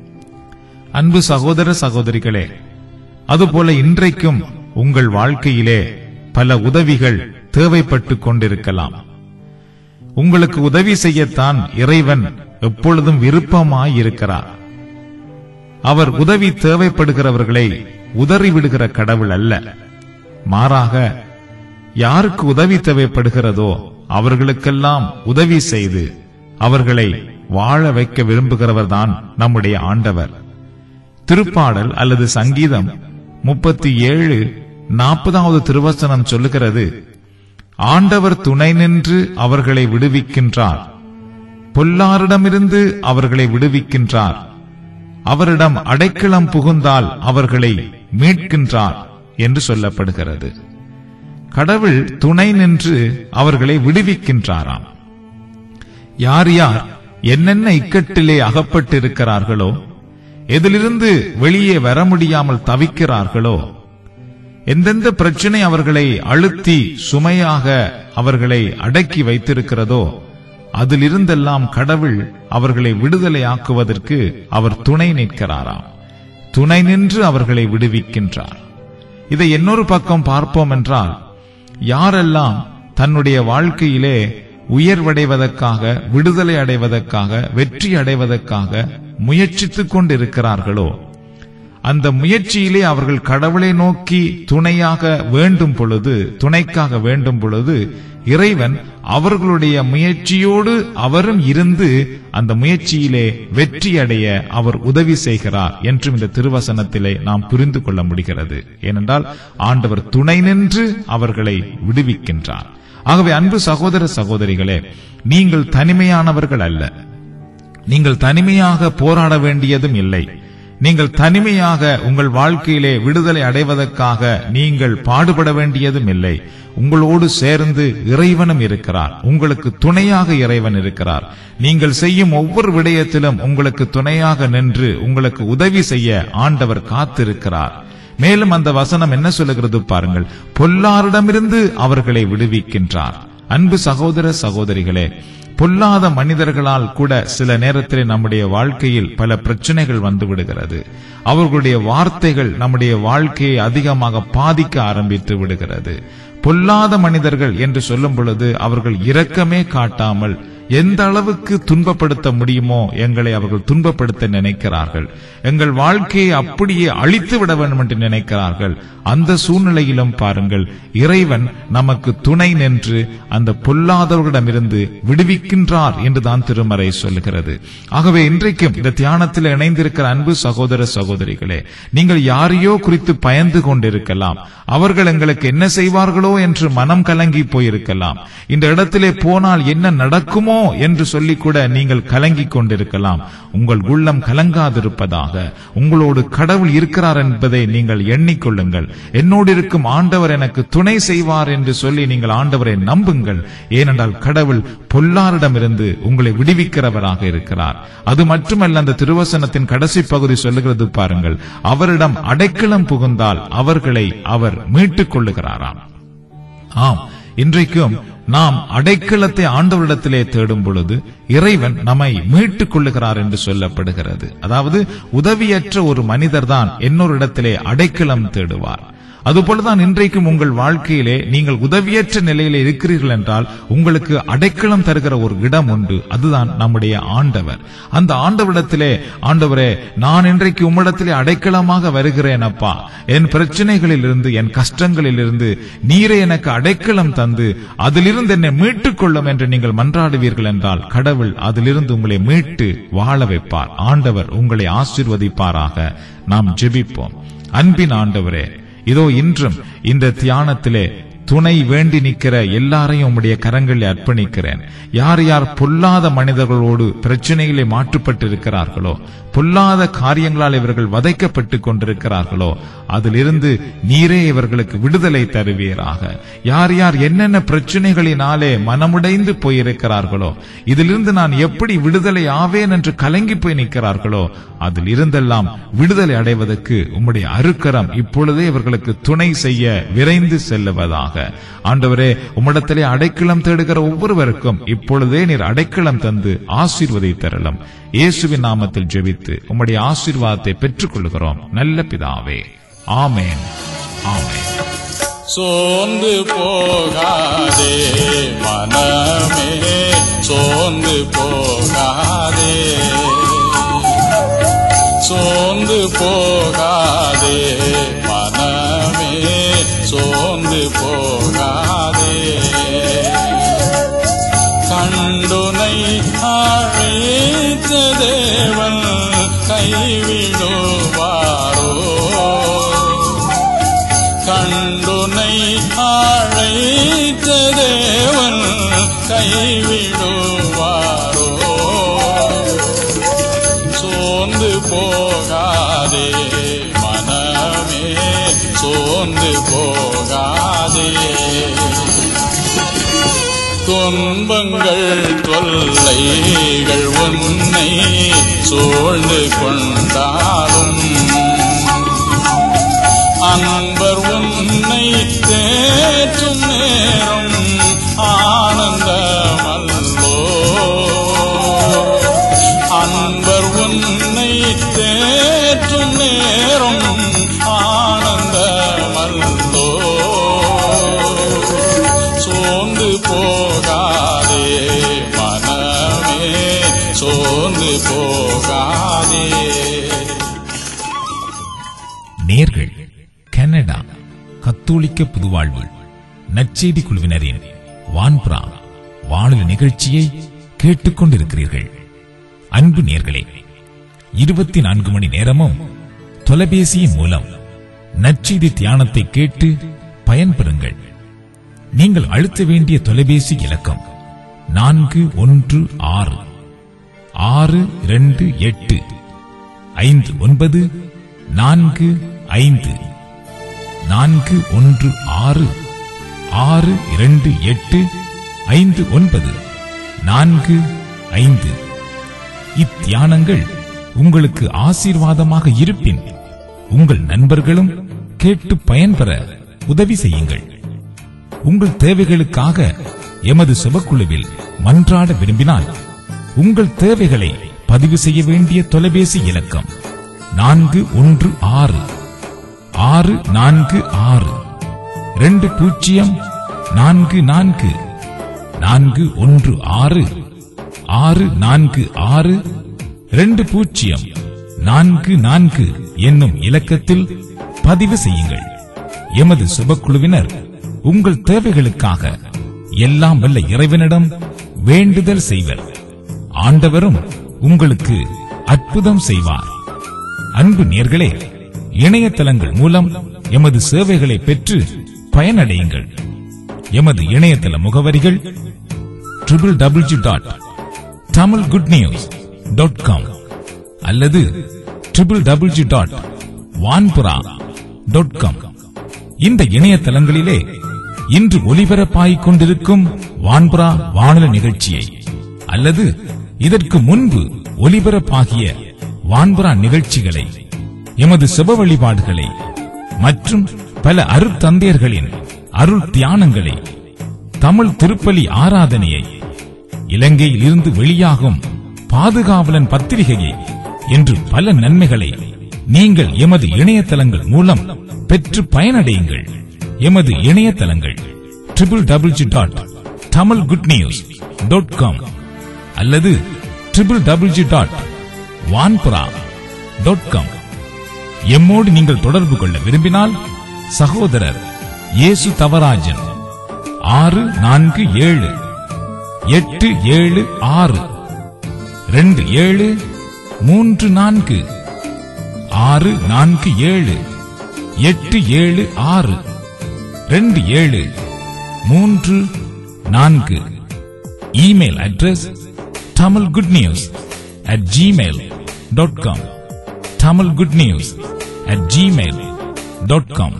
அன்பு சகோதர சகோதரிகளே அதுபோல இன்றைக்கும் உங்கள் வாழ்க்கையிலே பல உதவிகள் தேவைப்பட்டுக் கொண்டிருக்கலாம் உங்களுக்கு உதவி செய்யத்தான் இறைவன் எப்பொழுதும் விருப்பமாய் இருக்கிறார் அவர் உதவி தேவைப்படுகிறவர்களை உதறிவிடுகிற கடவுள் அல்ல மாறாக யாருக்கு உதவி தேவைப்படுகிறதோ அவர்களுக்கெல்லாம் உதவி செய்து அவர்களை வாழ வைக்க விரும்புகிறவர்தான் நம்முடைய ஆண்டவர் திருப்பாடல் அல்லது சங்கீதம் முப்பத்தி ஏழு நாற்பதாவது திருவசனம் சொல்லுகிறது ஆண்டவர் துணை நின்று அவர்களை விடுவிக்கின்றார் பொல்லாரிடமிருந்து அவர்களை விடுவிக்கின்றார் அவரிடம் அடைக்கலம் புகுந்தால் அவர்களை மீட்கின்றார் என்று சொல்லப்படுகிறது கடவுள் துணை நின்று அவர்களை விடுவிக்கின்றாராம் யார் யார் என்னென்ன இக்கட்டிலே அகப்பட்டிருக்கிறார்களோ எதிலிருந்து வெளியே வர முடியாமல் தவிக்கிறார்களோ எந்தெந்த பிரச்சனை அவர்களை அழுத்தி சுமையாக அவர்களை அடக்கி வைத்திருக்கிறதோ அதிலிருந்தெல்லாம் கடவுள் அவர்களை விடுதலையாக்குவதற்கு அவர் துணை நிற்கிறாராம் துணை நின்று அவர்களை விடுவிக்கின்றார் இதை இன்னொரு பக்கம் பார்ப்போம் என்றால் யாரெல்லாம் தன்னுடைய வாழ்க்கையிலே உயர்வடைவதற்காக விடுதலை அடைவதற்காக வெற்றி அடைவதற்காக முயற்சித்துக் கொண்டிருக்கிறார்களோ அந்த முயற்சியிலே அவர்கள் கடவுளை நோக்கி துணையாக வேண்டும் பொழுது துணைக்காக வேண்டும் பொழுது இறைவன் அவர்களுடைய முயற்சியோடு அவரும் இருந்து அந்த முயற்சியிலே வெற்றி அடைய அவர் உதவி செய்கிறார் என்றும் இந்த திருவசனத்திலே நாம் புரிந்து கொள்ள முடிகிறது ஏனென்றால் ஆண்டவர் துணை நின்று அவர்களை விடுவிக்கின்றார் ஆகவே அன்பு சகோதர சகோதரிகளே நீங்கள் தனிமையானவர்கள் அல்ல நீங்கள் தனிமையாக போராட வேண்டியதும் இல்லை நீங்கள் தனிமையாக உங்கள் வாழ்க்கையிலே விடுதலை அடைவதற்காக நீங்கள் பாடுபட வேண்டியதும் இல்லை உங்களோடு சேர்ந்து இறைவனும் இருக்கிறார் உங்களுக்கு துணையாக இறைவன் இருக்கிறார் நீங்கள் செய்யும் ஒவ்வொரு விடயத்திலும் உங்களுக்கு துணையாக நின்று உங்களுக்கு உதவி செய்ய ஆண்டவர் காத்திருக்கிறார் மேலும் அந்த வசனம் என்ன சொல்லுகிறது பாருங்கள் பொல்லாரிடமிருந்து அவர்களை விடுவிக்கின்றார் அன்பு சகோதர சகோதரிகளே பொல்லாத மனிதர்களால் கூட சில நேரத்திலே நம்முடைய வாழ்க்கையில் பல பிரச்சனைகள் வந்து விடுகிறது அவர்களுடைய வார்த்தைகள் நம்முடைய வாழ்க்கையை அதிகமாக பாதிக்க ஆரம்பித்து விடுகிறது பொல்லாத மனிதர்கள் என்று சொல்லும் பொழுது அவர்கள் இரக்கமே காட்டாமல் எந்த அளவுக்கு துன்பப்படுத்த முடியுமோ எங்களை அவர்கள் துன்பப்படுத்த நினைக்கிறார்கள் எங்கள் வாழ்க்கையை அப்படியே அழித்து விட வேண்டும் என்று நினைக்கிறார்கள் அந்த சூழ்நிலையிலும் பாருங்கள் இறைவன் நமக்கு துணை நின்று அந்த பொல்லாதவர்களிடமிருந்து விடுவிக்கின்றார் என்றுதான் திருமறை சொல்லுகிறது ஆகவே இன்றைக்கும் இந்த தியானத்தில் இணைந்திருக்கிற அன்பு சகோதர சகோதரிகளே நீங்கள் யாரையோ குறித்து பயந்து கொண்டிருக்கலாம் அவர்கள் எங்களுக்கு என்ன செய்வார்களோ என்று மனம் கலங்கி போயிருக்கலாம் இந்த இடத்திலே போனால் என்ன நடக்குமோ என்று சொல்லி கூட நீங்கள் கலங்கி கொண்டிருக்கலாம் உங்கள் உள்ளம் கலங்காதிருப்பதாக உங்களோடு கடவுள் இருக்கிறார் என்பதை நீங்கள் எண்ணிக்கொள்ளுங்கள் என்னோடு இருக்கும் ஆண்டவர் எனக்கு துணை செய்வார் என்று சொல்லி நீங்கள் ஆண்டவரை நம்புங்கள் ஏனென்றால் கடவுள் பொல்லாரிடமிருந்து உங்களை விடுவிக்கிறவராக இருக்கிறார் அது மட்டுமல்ல அந்த திருவசனத்தின் கடைசி பகுதி சொல்லுகிறது பாருங்கள் அவரிடம் அடைக்கலம் புகுந்தால் அவர்களை அவர் மீட்டுக் கொள்ளுகிறாராம் ஆம் இன்றைக்கும் நாம் அடைக்கலத்தை ஆண்டவரிடத்திலே தேடும் பொழுது இறைவன் நம்மை மீட்டுக் கொள்ளுகிறார் என்று சொல்லப்படுகிறது அதாவது உதவியற்ற ஒரு மனிதர் தான் இன்னொரு இடத்திலே அடைக்கலம் தேடுவார் அதுபோலதான் இன்றைக்கும் உங்கள் வாழ்க்கையிலே நீங்கள் உதவியற்ற நிலையில இருக்கிறீர்கள் என்றால் உங்களுக்கு அடைக்கலம் தருகிற ஒரு இடம் உண்டு அதுதான் நம்முடைய ஆண்டவர் அந்த ஆண்டவரிடத்திலே ஆண்டவரே நான் இன்றைக்கு உம்மிடத்திலே அடைக்கலமாக வருகிறேன் அப்பா என் பிரச்சனைகளில் இருந்து என் கஷ்டங்களில் இருந்து நீரே எனக்கு அடைக்கலம் தந்து அதிலிருந்து என்னை மீட்டுக் கொள்ளும் என்று நீங்கள் மன்றாடுவீர்கள் என்றால் கடவுள் அதிலிருந்து உங்களை மீட்டு வாழ வைப்பார் ஆண்டவர் உங்களை ஆசிர்வதிப்பாராக நாம் ஜெபிப்போம் அன்பின் ஆண்டவரே இதோ இன்றும் இந்த தியானத்திலே துணை வேண்டி நிற்கிற எல்லாரையும் உம்முடைய கரங்களில் அர்ப்பணிக்கிறேன் யார் யார் பொல்லாத மனிதர்களோடு பிரச்சனைகளை மாற்றுப்பட்டிருக்கிறார்களோ பொல்லாத காரியங்களால் இவர்கள் வதைக்கப்பட்டு கொண்டிருக்கிறார்களோ அதிலிருந்து நீரே இவர்களுக்கு விடுதலை தருவீராக யார் யார் என்னென்ன பிரச்சனைகளினாலே மனமுடைந்து போயிருக்கிறார்களோ இதிலிருந்து நான் எப்படி விடுதலை ஆவேன் என்று கலங்கி போய் நிற்கிறார்களோ அதில் இருந்தெல்லாம் விடுதலை அடைவதற்கு உம்முடைய அருக்கரம் இப்பொழுதே இவர்களுக்கு துணை செய்ய விரைந்து செல்லுவதாக ஆண்டவரே உம்மிடத்திலே அடைக்கலம் தேடுகிற ஒவ்வொருவருக்கும் இப்பொழுதே நீர் அடைக்கலம் தந்து ஆசீர்வதை தரலாம் இயேசுவின் நாமத்தில் ஜெபித்து உம்முடைய ஆசீர்வாதத்தை பெற்றுக் கொள்கிறோம் நல்ல பிதாவே ஆமேன் ஆமேன் சோர்ந்து போகாதே மனமே சோர்ந்து போகாதே சோர்ந்து போகாதே மனமே சோர்ந்து போகாதே கண்டுனை அழைத்த தேவன் கைவிடுவாரோ கண்டுனை அழைத்த தேவன் கைவிடுவாரோ சோர்ந்து போகாதே மனமே சோர்ந்து போகாதே துன்பங்கள் தொல்லைகள் உன்னை சூழ்ந்து கொண்டாலும் அன்பர் உன்னை தேற்றும் நேரம் ஆனந்தமல்லோ அன்பர் உன்னை தேற்றும் நேரம் ஆனந்தமல்லோ சோர்ந்து போகாதே மனமே சோர்ந்து போகாதே நேர்கள் கனடா கத்தோலிக்க புதுவாழ்வு நற்செய்தி குழுவினரின் வான்புரா வானொலி நிகழ்ச்சியை கேட்டுக்கொண்டிருக்கிறீர்கள் அன்பு நேர்களே இருபத்தி நான்கு மணி நேரமும் தொலைபேசியின் மூலம் நற்செய்தி தியானத்தை கேட்டு பயன்பெறுங்கள் நீங்கள் அழுத்த வேண்டிய தொலைபேசி இலக்கம் நான்கு ஒன்று ஆறு ஆறு இரண்டு எட்டு ஐந்து ஒன்பது நான்கு ஐந்து நான்கு ஒன்று ஆறு ஆறு இரண்டு எட்டு ஐந்து ஒன்பது நான்கு ஐந்து இத்தியானங்கள் உங்களுக்கு ஆசீர்வாதமாக இருப்பின் உங்கள் நண்பர்களும் கேட்டு பயன்பெற உதவி செய்யுங்கள் உங்கள் தேவைகளுக்காக எமது சுபக்குழுவில் மன்றாட விரும்பினால் உங்கள் தேவைகளை பதிவு செய்ய வேண்டிய தொலைபேசி இலக்கம் நான்கு ஒன்று ஆறு ஆறு நான்கு ஆறு ரெண்டு பூஜ்ஜியம் நான்கு நான்கு நான்கு ஒன்று ஆறு ஆறு நான்கு ஆறு ரெண்டு பூஜ்ஜியம் நான்கு நான்கு என்னும் இலக்கத்தில் பதிவு செய்யுங்கள் எமது சுபக்குழுவினர் உங்கள் தேவைகளுக்காக எல்லாம் வல்ல இறைவனிடம் வேண்டுதல் செய்வர் ஆண்டவரும் உங்களுக்கு அற்புதம் செய்வார் அன்பு நேர்களே இணையதளங்கள் மூலம் எமது சேவைகளை பெற்று பயனடையுங்கள் எமது இணையதள முகவரிகள் triple W dot Tamil good news dot com அல்லது triple W dot Vanpura dot com இந்த இணையதளங்களிலே இன்று ஒலிபரப்பாகிக் கொண்டிருக்கும் வான்புரா வானொலி நிகழ்ச்சியை அல்லது இதற்கு முன்பு ஒலிபரப்பாகிய வான்புரா நிகழ்ச்சிகளை எமது செப வழிபாடுகளை மற்றும் பல அருட்தந்தையர்களின் அருள் தியானங்களை தமிழ் திருப்பலி ஆராதனையை இலங்கையில் இருந்து வெளியாகும் பாதுகாவலன் பத்திரிகையை என்று பல நன்மைகளை நீங்கள் எமது இணையதளங்கள் மூலம் பெற்று பயனடையுங்கள் எமது இணையதளங்கள் triple W dot Tamil good news dot com அல்லது triple W dot Vanpura dot com எம்மோடு நீங்கள் தொடர்பு கொள்ள விரும்பினால் சகோதரர் இயேசு தவராஜன் ஆறு நான்கு ஏழு எட்டு ஏழு ஆறு ரெண்டு ஏழு மூன்று நான்கு ஆறு நான்கு ஏழு எட்டு ஏழு ஆறு ரெண்டு ஏழு மூன்று நான்கு email address Tamil good news at Gmail dot com Tamil good news at Gmail dot com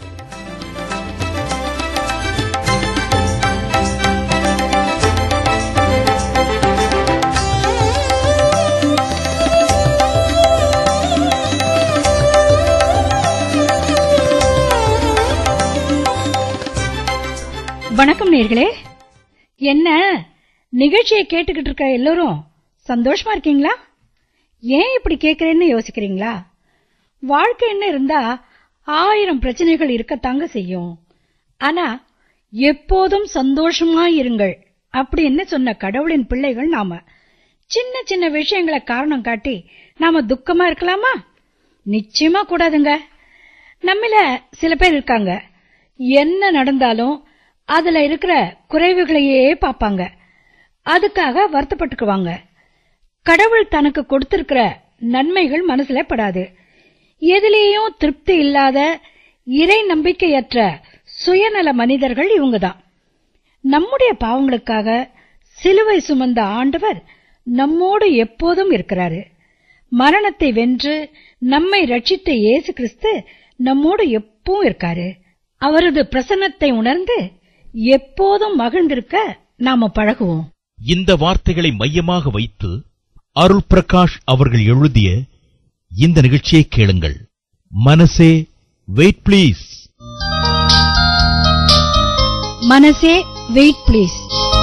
வணக்கம் நேர்களே என்ன நிகழ்ச்சியை கேட்டுக்கிட்டு இருக்க எல்லோரும் சந்தோஷமா இருக்கீங்களா ஏன் இப்படி கேக்குறேன்னு யோசிக்கிறீங்களா வாழ்க்கை என்ன இருந்தா ஆயிரம் பிரச்சனைகள் இருக்கத்தாங்க செய்யும் ஆனா எப்போதும் சந்தோஷமா இருங்கள் அப்படின்னு சொன்ன கடவுளின் பிள்ளைகள் நாம சின்ன சின்ன விஷயங்களை காரணம் காட்டி நாம துக்கமா இருக்கலாமா நிச்சயமா கூடாதுங்க நம்மள சில பேர் இருக்காங்க என்ன நடந்தாலும் அதுல இருக்கிற குறைவுகளையே பாப்பாங்க அதுக்காக வருத்தப்பட்டுக்குவாங்க கடவுள் தனக்கு கொடுத்திருக்கிற நன்மைகள் மனசுல படாது எதிலேயும் திருப்தி இல்லாத இறை நம்பிக்கையற்ற சுயநல மனிதர்கள் இவங்கதான் நம்முடைய பாவங்களுக்காக சிலுவை சுமந்த ஆண்டவர் நம்மோடு எப்போதும் இருக்கிறாரு மரணத்தை வென்று நம்மை ரட்சித்த இயேசு கிறிஸ்து நம்மோடு எப்பவும் இருக்காரு அவரது பிரசன்னத்தை உணர்ந்து எப்போதும் மகிழ்ந்திருக்க நாம பழகுவோம் இந்த வார்த்தைகளை மையமாக வைத்து அருள் பிரகாஷ் அவர்கள் எழுதிய இந்த நிகழ்ச்சியை கேளுங்கள் மனசே வெயிட் ப்ளீஸ் மனசே வெயிட் ப்ளீஸ்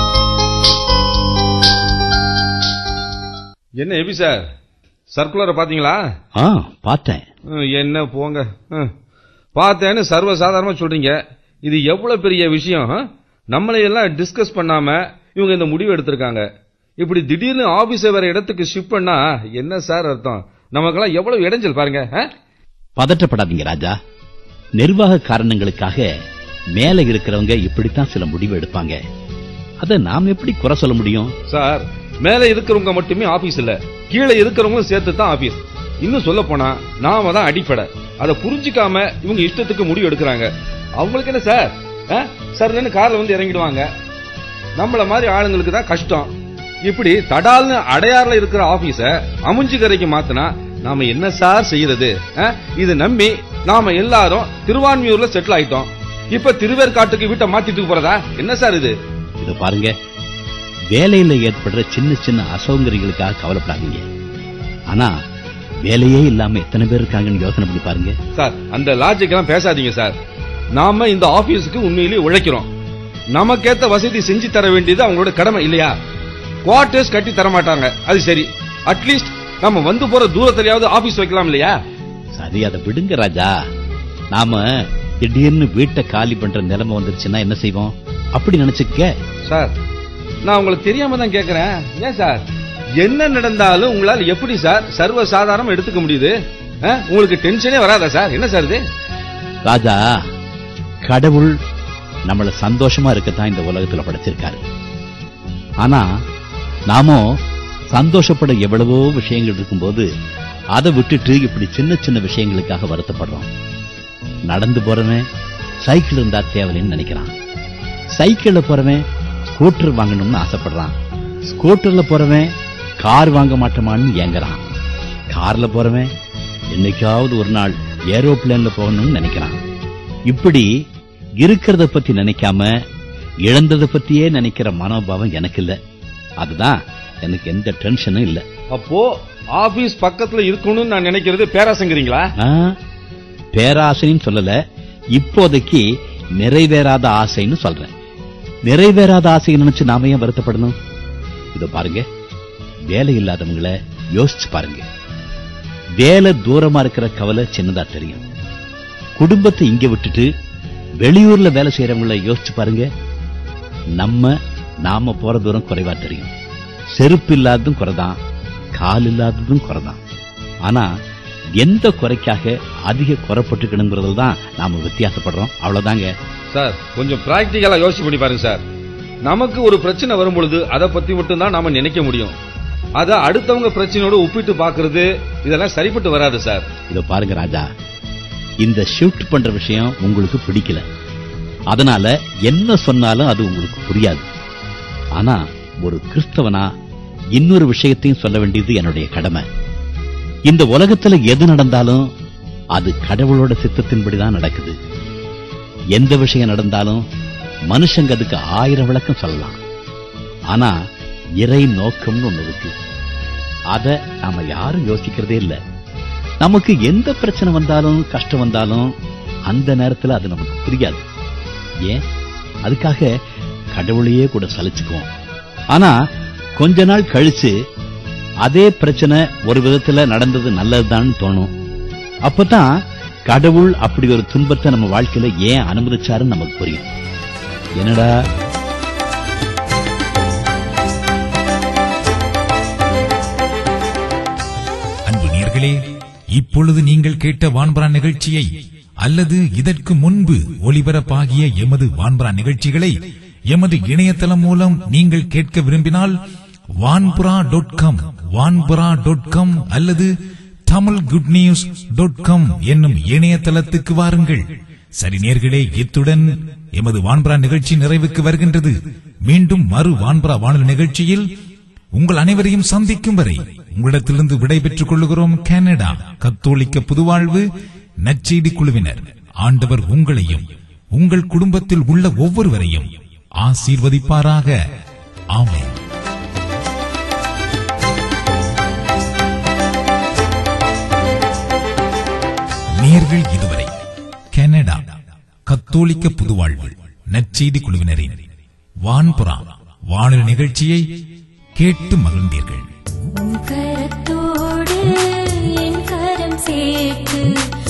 என்ன எபி சார் சர்க்குலரை பாத்தீங்களா ஆ பார்த்தேன் ம், என்ன போங்க ம். பார்த்தேன்னு சர்வசாதாரணமா சொல்றீங்க இது எவ்வளவு பெரிய விஷயம் ஆ? நம்மளை எல்லாம் டிஸ்கஸ் பண்ணாம இவங்க இந்த முடிவு எடுத்திருக்காங்க இப்படி திடீர்னு ஆபீஸை வேற இடத்துக்கு ஷிஃப்ட் பண்ணா என்ன சார் அர்த்தம் நமக்கெல்லாம் எவ்வளவு இடைஞ்சல் பாருங்க ஆ? பதற்றப்படாதீங்க ராஜா நிர்வாக காரணங்களுக்காக மேல இருக்கிறவங்க இப்படித்தான் சில முடிவு எடுப்பாங்க அத நாம் எப்படி குறை சொல்ல முடியும் சார் மேல இருக்கிறவங்க மட்டுமே ஆபீஸ் இல்ல கீழே இருக்கிறவங்களும் சேர்த்து தான் ஆபீஸ் இன்னும் சொல்ல போனா நாம தான் அடிப்படை அதை புரிஞ்சுக்காம இவங்க இஷ்டத்துக்கு முடிவு எடுக்கிறாங்க அவங்களுக்கு என்ன சார் ஆ? சர்ன்னு கார்ல வந்து இறங்கிடுவாங்க நம்மள மாதிரி ஆளுங்களுக்கு தான் கஷ்டம் இப்படி தடால்னு அடையாறுல இருக்கிற ஆபீஸ அமுஞ்சிக்கரைக்கு மாத்தினா நாம என்ன சார் செய்யறது ஆ? இது நம்பி நாம எல்லாரும் திருவான்மியூர்ல செட்டில் ஆயிட்டோம் இப்ப திருவேற்காட்டுக்கு வீட்டை மாத்திட்டு போறதா என்ன சார் இது இத பாருங்க வேலையில ஏற்படுற சின்ன சின்ன அசௌகரியங்களுக்காக கவலைப்படாதீங்க ஆனா வேலையே இல்லாம எத்தனை பேர் இருக்காங்கன்னு யோசனை பண்ணி பாருங்க சார் அந்த லாஜிக் எல்லாம் பேசாதீங்க சார் நாம இந்த ஆபீஸுக்கு உண்மையிலேயே உழைக்கிறோம் நமக்கேத்த வசதி செஞ்சு தர வேண்டியது அவங்களோட கடமை இல்லையா குவார்டர்ஸ் கட்டி தர மாட்டாங்க அது சரி அட்லீஸ்ட் நம்ம வந்து போற தூரத்திலேயாவது ஆபீஸ் வைக்கலாம் இல்லையா சரி அதை விடுங்க ராஜா நாம திடீர்னு வீட்டை காலி பண்ற நிலைமை வந்துருச்சுன்னா என்ன செய்வோம் அப்படி நினைச்சுக்க சார் நான் உங்களுக்கு தெரியாம தான் கேக்குறேன் ஏன் சார் என்ன நடந்தாலும் உங்களால எப்படி சார் சர்வ சாதாரணம் எடுத்துக்க முடியுது ஆ? உங்களுக்கு டென்ஷனே வராதா சார் என்ன சார் இது ராஜா கடவுள் நம்மள சந்தோஷமா இருக்கத்தான் இந்த உலகத்துல படைச்சிருக்காரு ஆனா நாமோ சந்தோஷப்பட எவ்வளவோ விஷயங்கள் இருக்கும்போது அதை விட்டுட்டு இப்படி சின்ன சின்ன விஷயங்களுக்காக வருத்தப்படுறோம் நடந்து போறவன் சைக்கிள் இருந்தா தேவையில்லைன்னு நினைக்கிறான் சைக்கிள்ல போறவன் ஸ்கூட்டர் வாங்கணும்னு ஆசைப்படுறான் ஸ்கூட்டர்ல போறவன் கார் வாங்க மாட்டோமான்னு ஏங்குறான் கார்ல போறவன் என்னைக்காவது ஒரு நாள் ஏரோப்ளேன்ல போகணும்னு நினைக்கிறான் இப்படி இருக்கிறத பத்தி நினைக்காம இழந்ததை பத்தியே நினைக்கிற மனோபாவம் எனக்கு இல்ல அதுதான் எனக்கு எந்த டென்ஷனும் இல்ல அப்போ ஆபீஸ் பக்கத்துல இருக்கணும்னு நான் நினைக்கிறது பேராசங்கிறீங்களா ஆ, பேராசைன்னு சொல்லல இப்போதைக்கு நிறைவேறாத ஆசைன்னு சொல்றேன் நிறைவேறாத ஆசையை நினைச்சு நாம ஏன் வருத்தப்படணும் இதோ பாருங்க வேலை இல்லாதவங்கள யோசிச்சு பாருங்க வேலை தூரமா இருக்கிற கவலை சின்னதா தெரியும் குடும்பத்தை இங்க விட்டுட்டு வெளியூர்ல வேலை செய்யறவங்கள யோசிச்சு பாருங்க நம்ம நாம போற தூரம் குறைவா தெரியும் செருப்பு இல்லாததும் குறைதான் கால் இல்லாததும் குறைதான் ஆனா எந்த குறைக்காக அதிக குறைப்பட்டுக்கணுங்கிறதுல தான் நாம வித்தியாசப்படுறோம் அவ்வளவுதாங்க சார் கொஞ்சம் பிராக்டிக்கலா யோசிச்சு பண்ணி பாருங்க சார் நமக்கு ஒரு பிரச்சனை வரும் பொழுது அதை பத்தி மட்டும் தான் நாம நினைக்க முடியும் அத அடுத்தவங்க பிரச்சனையோட ஒப்பிட்டு பாக்குறது இதெல்லாம் சரிப்பட்டு வராது சார் இத பாருங்க ராஜா இந்த ஷிஃப்ட் பண்ற விஷயம் உங்களுக்கு பிடிக்கல அதனால என்ன சொன்னாலும் அது உங்களுக்கு புரியாது ஆனா ஒரு கிறிஸ்தவனா இன்னொரு விஷயத்தையும் சொல்ல வேண்டியது என்னுடைய கடமை இந்த உலகத்துல எது நடந்தாலும் அது கடவுளோட சித்தத்தின்படிதான் நடக்குது எந்த விஷயம் நடந்தாலும் மனுஷங்க அதுக்கு ஆயிரம் விளக்கம் சொல்லலாம் ஆனா இறை நோக்கம்னு ஒண்ணு இருக்கு அத நாம யாரும் யோசிக்கிறதே இல்ல நமக்கு எந்த பிரச்சனை வந்தாலும் கஷ்டம் வந்தாலும் அந்த நேரத்துல அது நமக்கு புரியாது ஏன் அதுக்காக கடவுளையே கூட சலிச்சுக்குவோம் ஆனா கொஞ்ச நாள் கழிச்சு அதே பிரச்சனை ஒரு விதத்துல நடந்தது நல்லதுதான் தோணும் அப்பதான் கடவுள் அப்படி ஒரு துன்பத்தை நம்ம வாழ்க்கையில ஏன் அனுமதிச்சாருன்னு நமக்கு புரியும் என்னடா அன்பு நேர்களே இப்பொழுது நீங்கள் கேட்ட வான்பரா நிகழ்ச்சியை அல்லது இதற்கு முன்பு ஒளிபரப்பாகிய எமது வான்பரா நிகழ்ச்சிகளை எமது இணையதளம் மூலம் நீங்கள் கேட்க விரும்பினால் Vanpura dot com Vanpura dot com அல்லது Tamil good news dot com என்னும் இணையதளத்துக்கு வாருங்கள் சரி நேர்களே இத்துடன் எமது வான்பரா நிகழ்ச்சி நிறைவுக்கு வருகின்றது மீண்டும் மறு வான்பரா வானொலி நிகழ்ச்சியில் உங்கள் அனைவரையும் சந்திக்கும் வரை உங்களிடத்திலிருந்து விடைபெற்றுக் கொள்ளுகிறோம் கனடா கத்தோலிக்க புதுவாழ்வு நற்செய்தி குழுவினர் ஆண்டவர் உங்களையும் உங்கள் குடும்பத்தில் உள்ள ஒவ்வொருவரையும் ஆசீர்வதிப்பாராக ஆமென் நேர்கள் இதுவரை கனடா கத்தோலிக்க புதுவாழ்வு நற்செய்தி குழுவினரின் வான்புறா வானொலி நிகழ்ச்சியை கேட்டு மகிழ்ந்தீர்கள் உன் கரத்தோடு என் கரம் சேர்த்து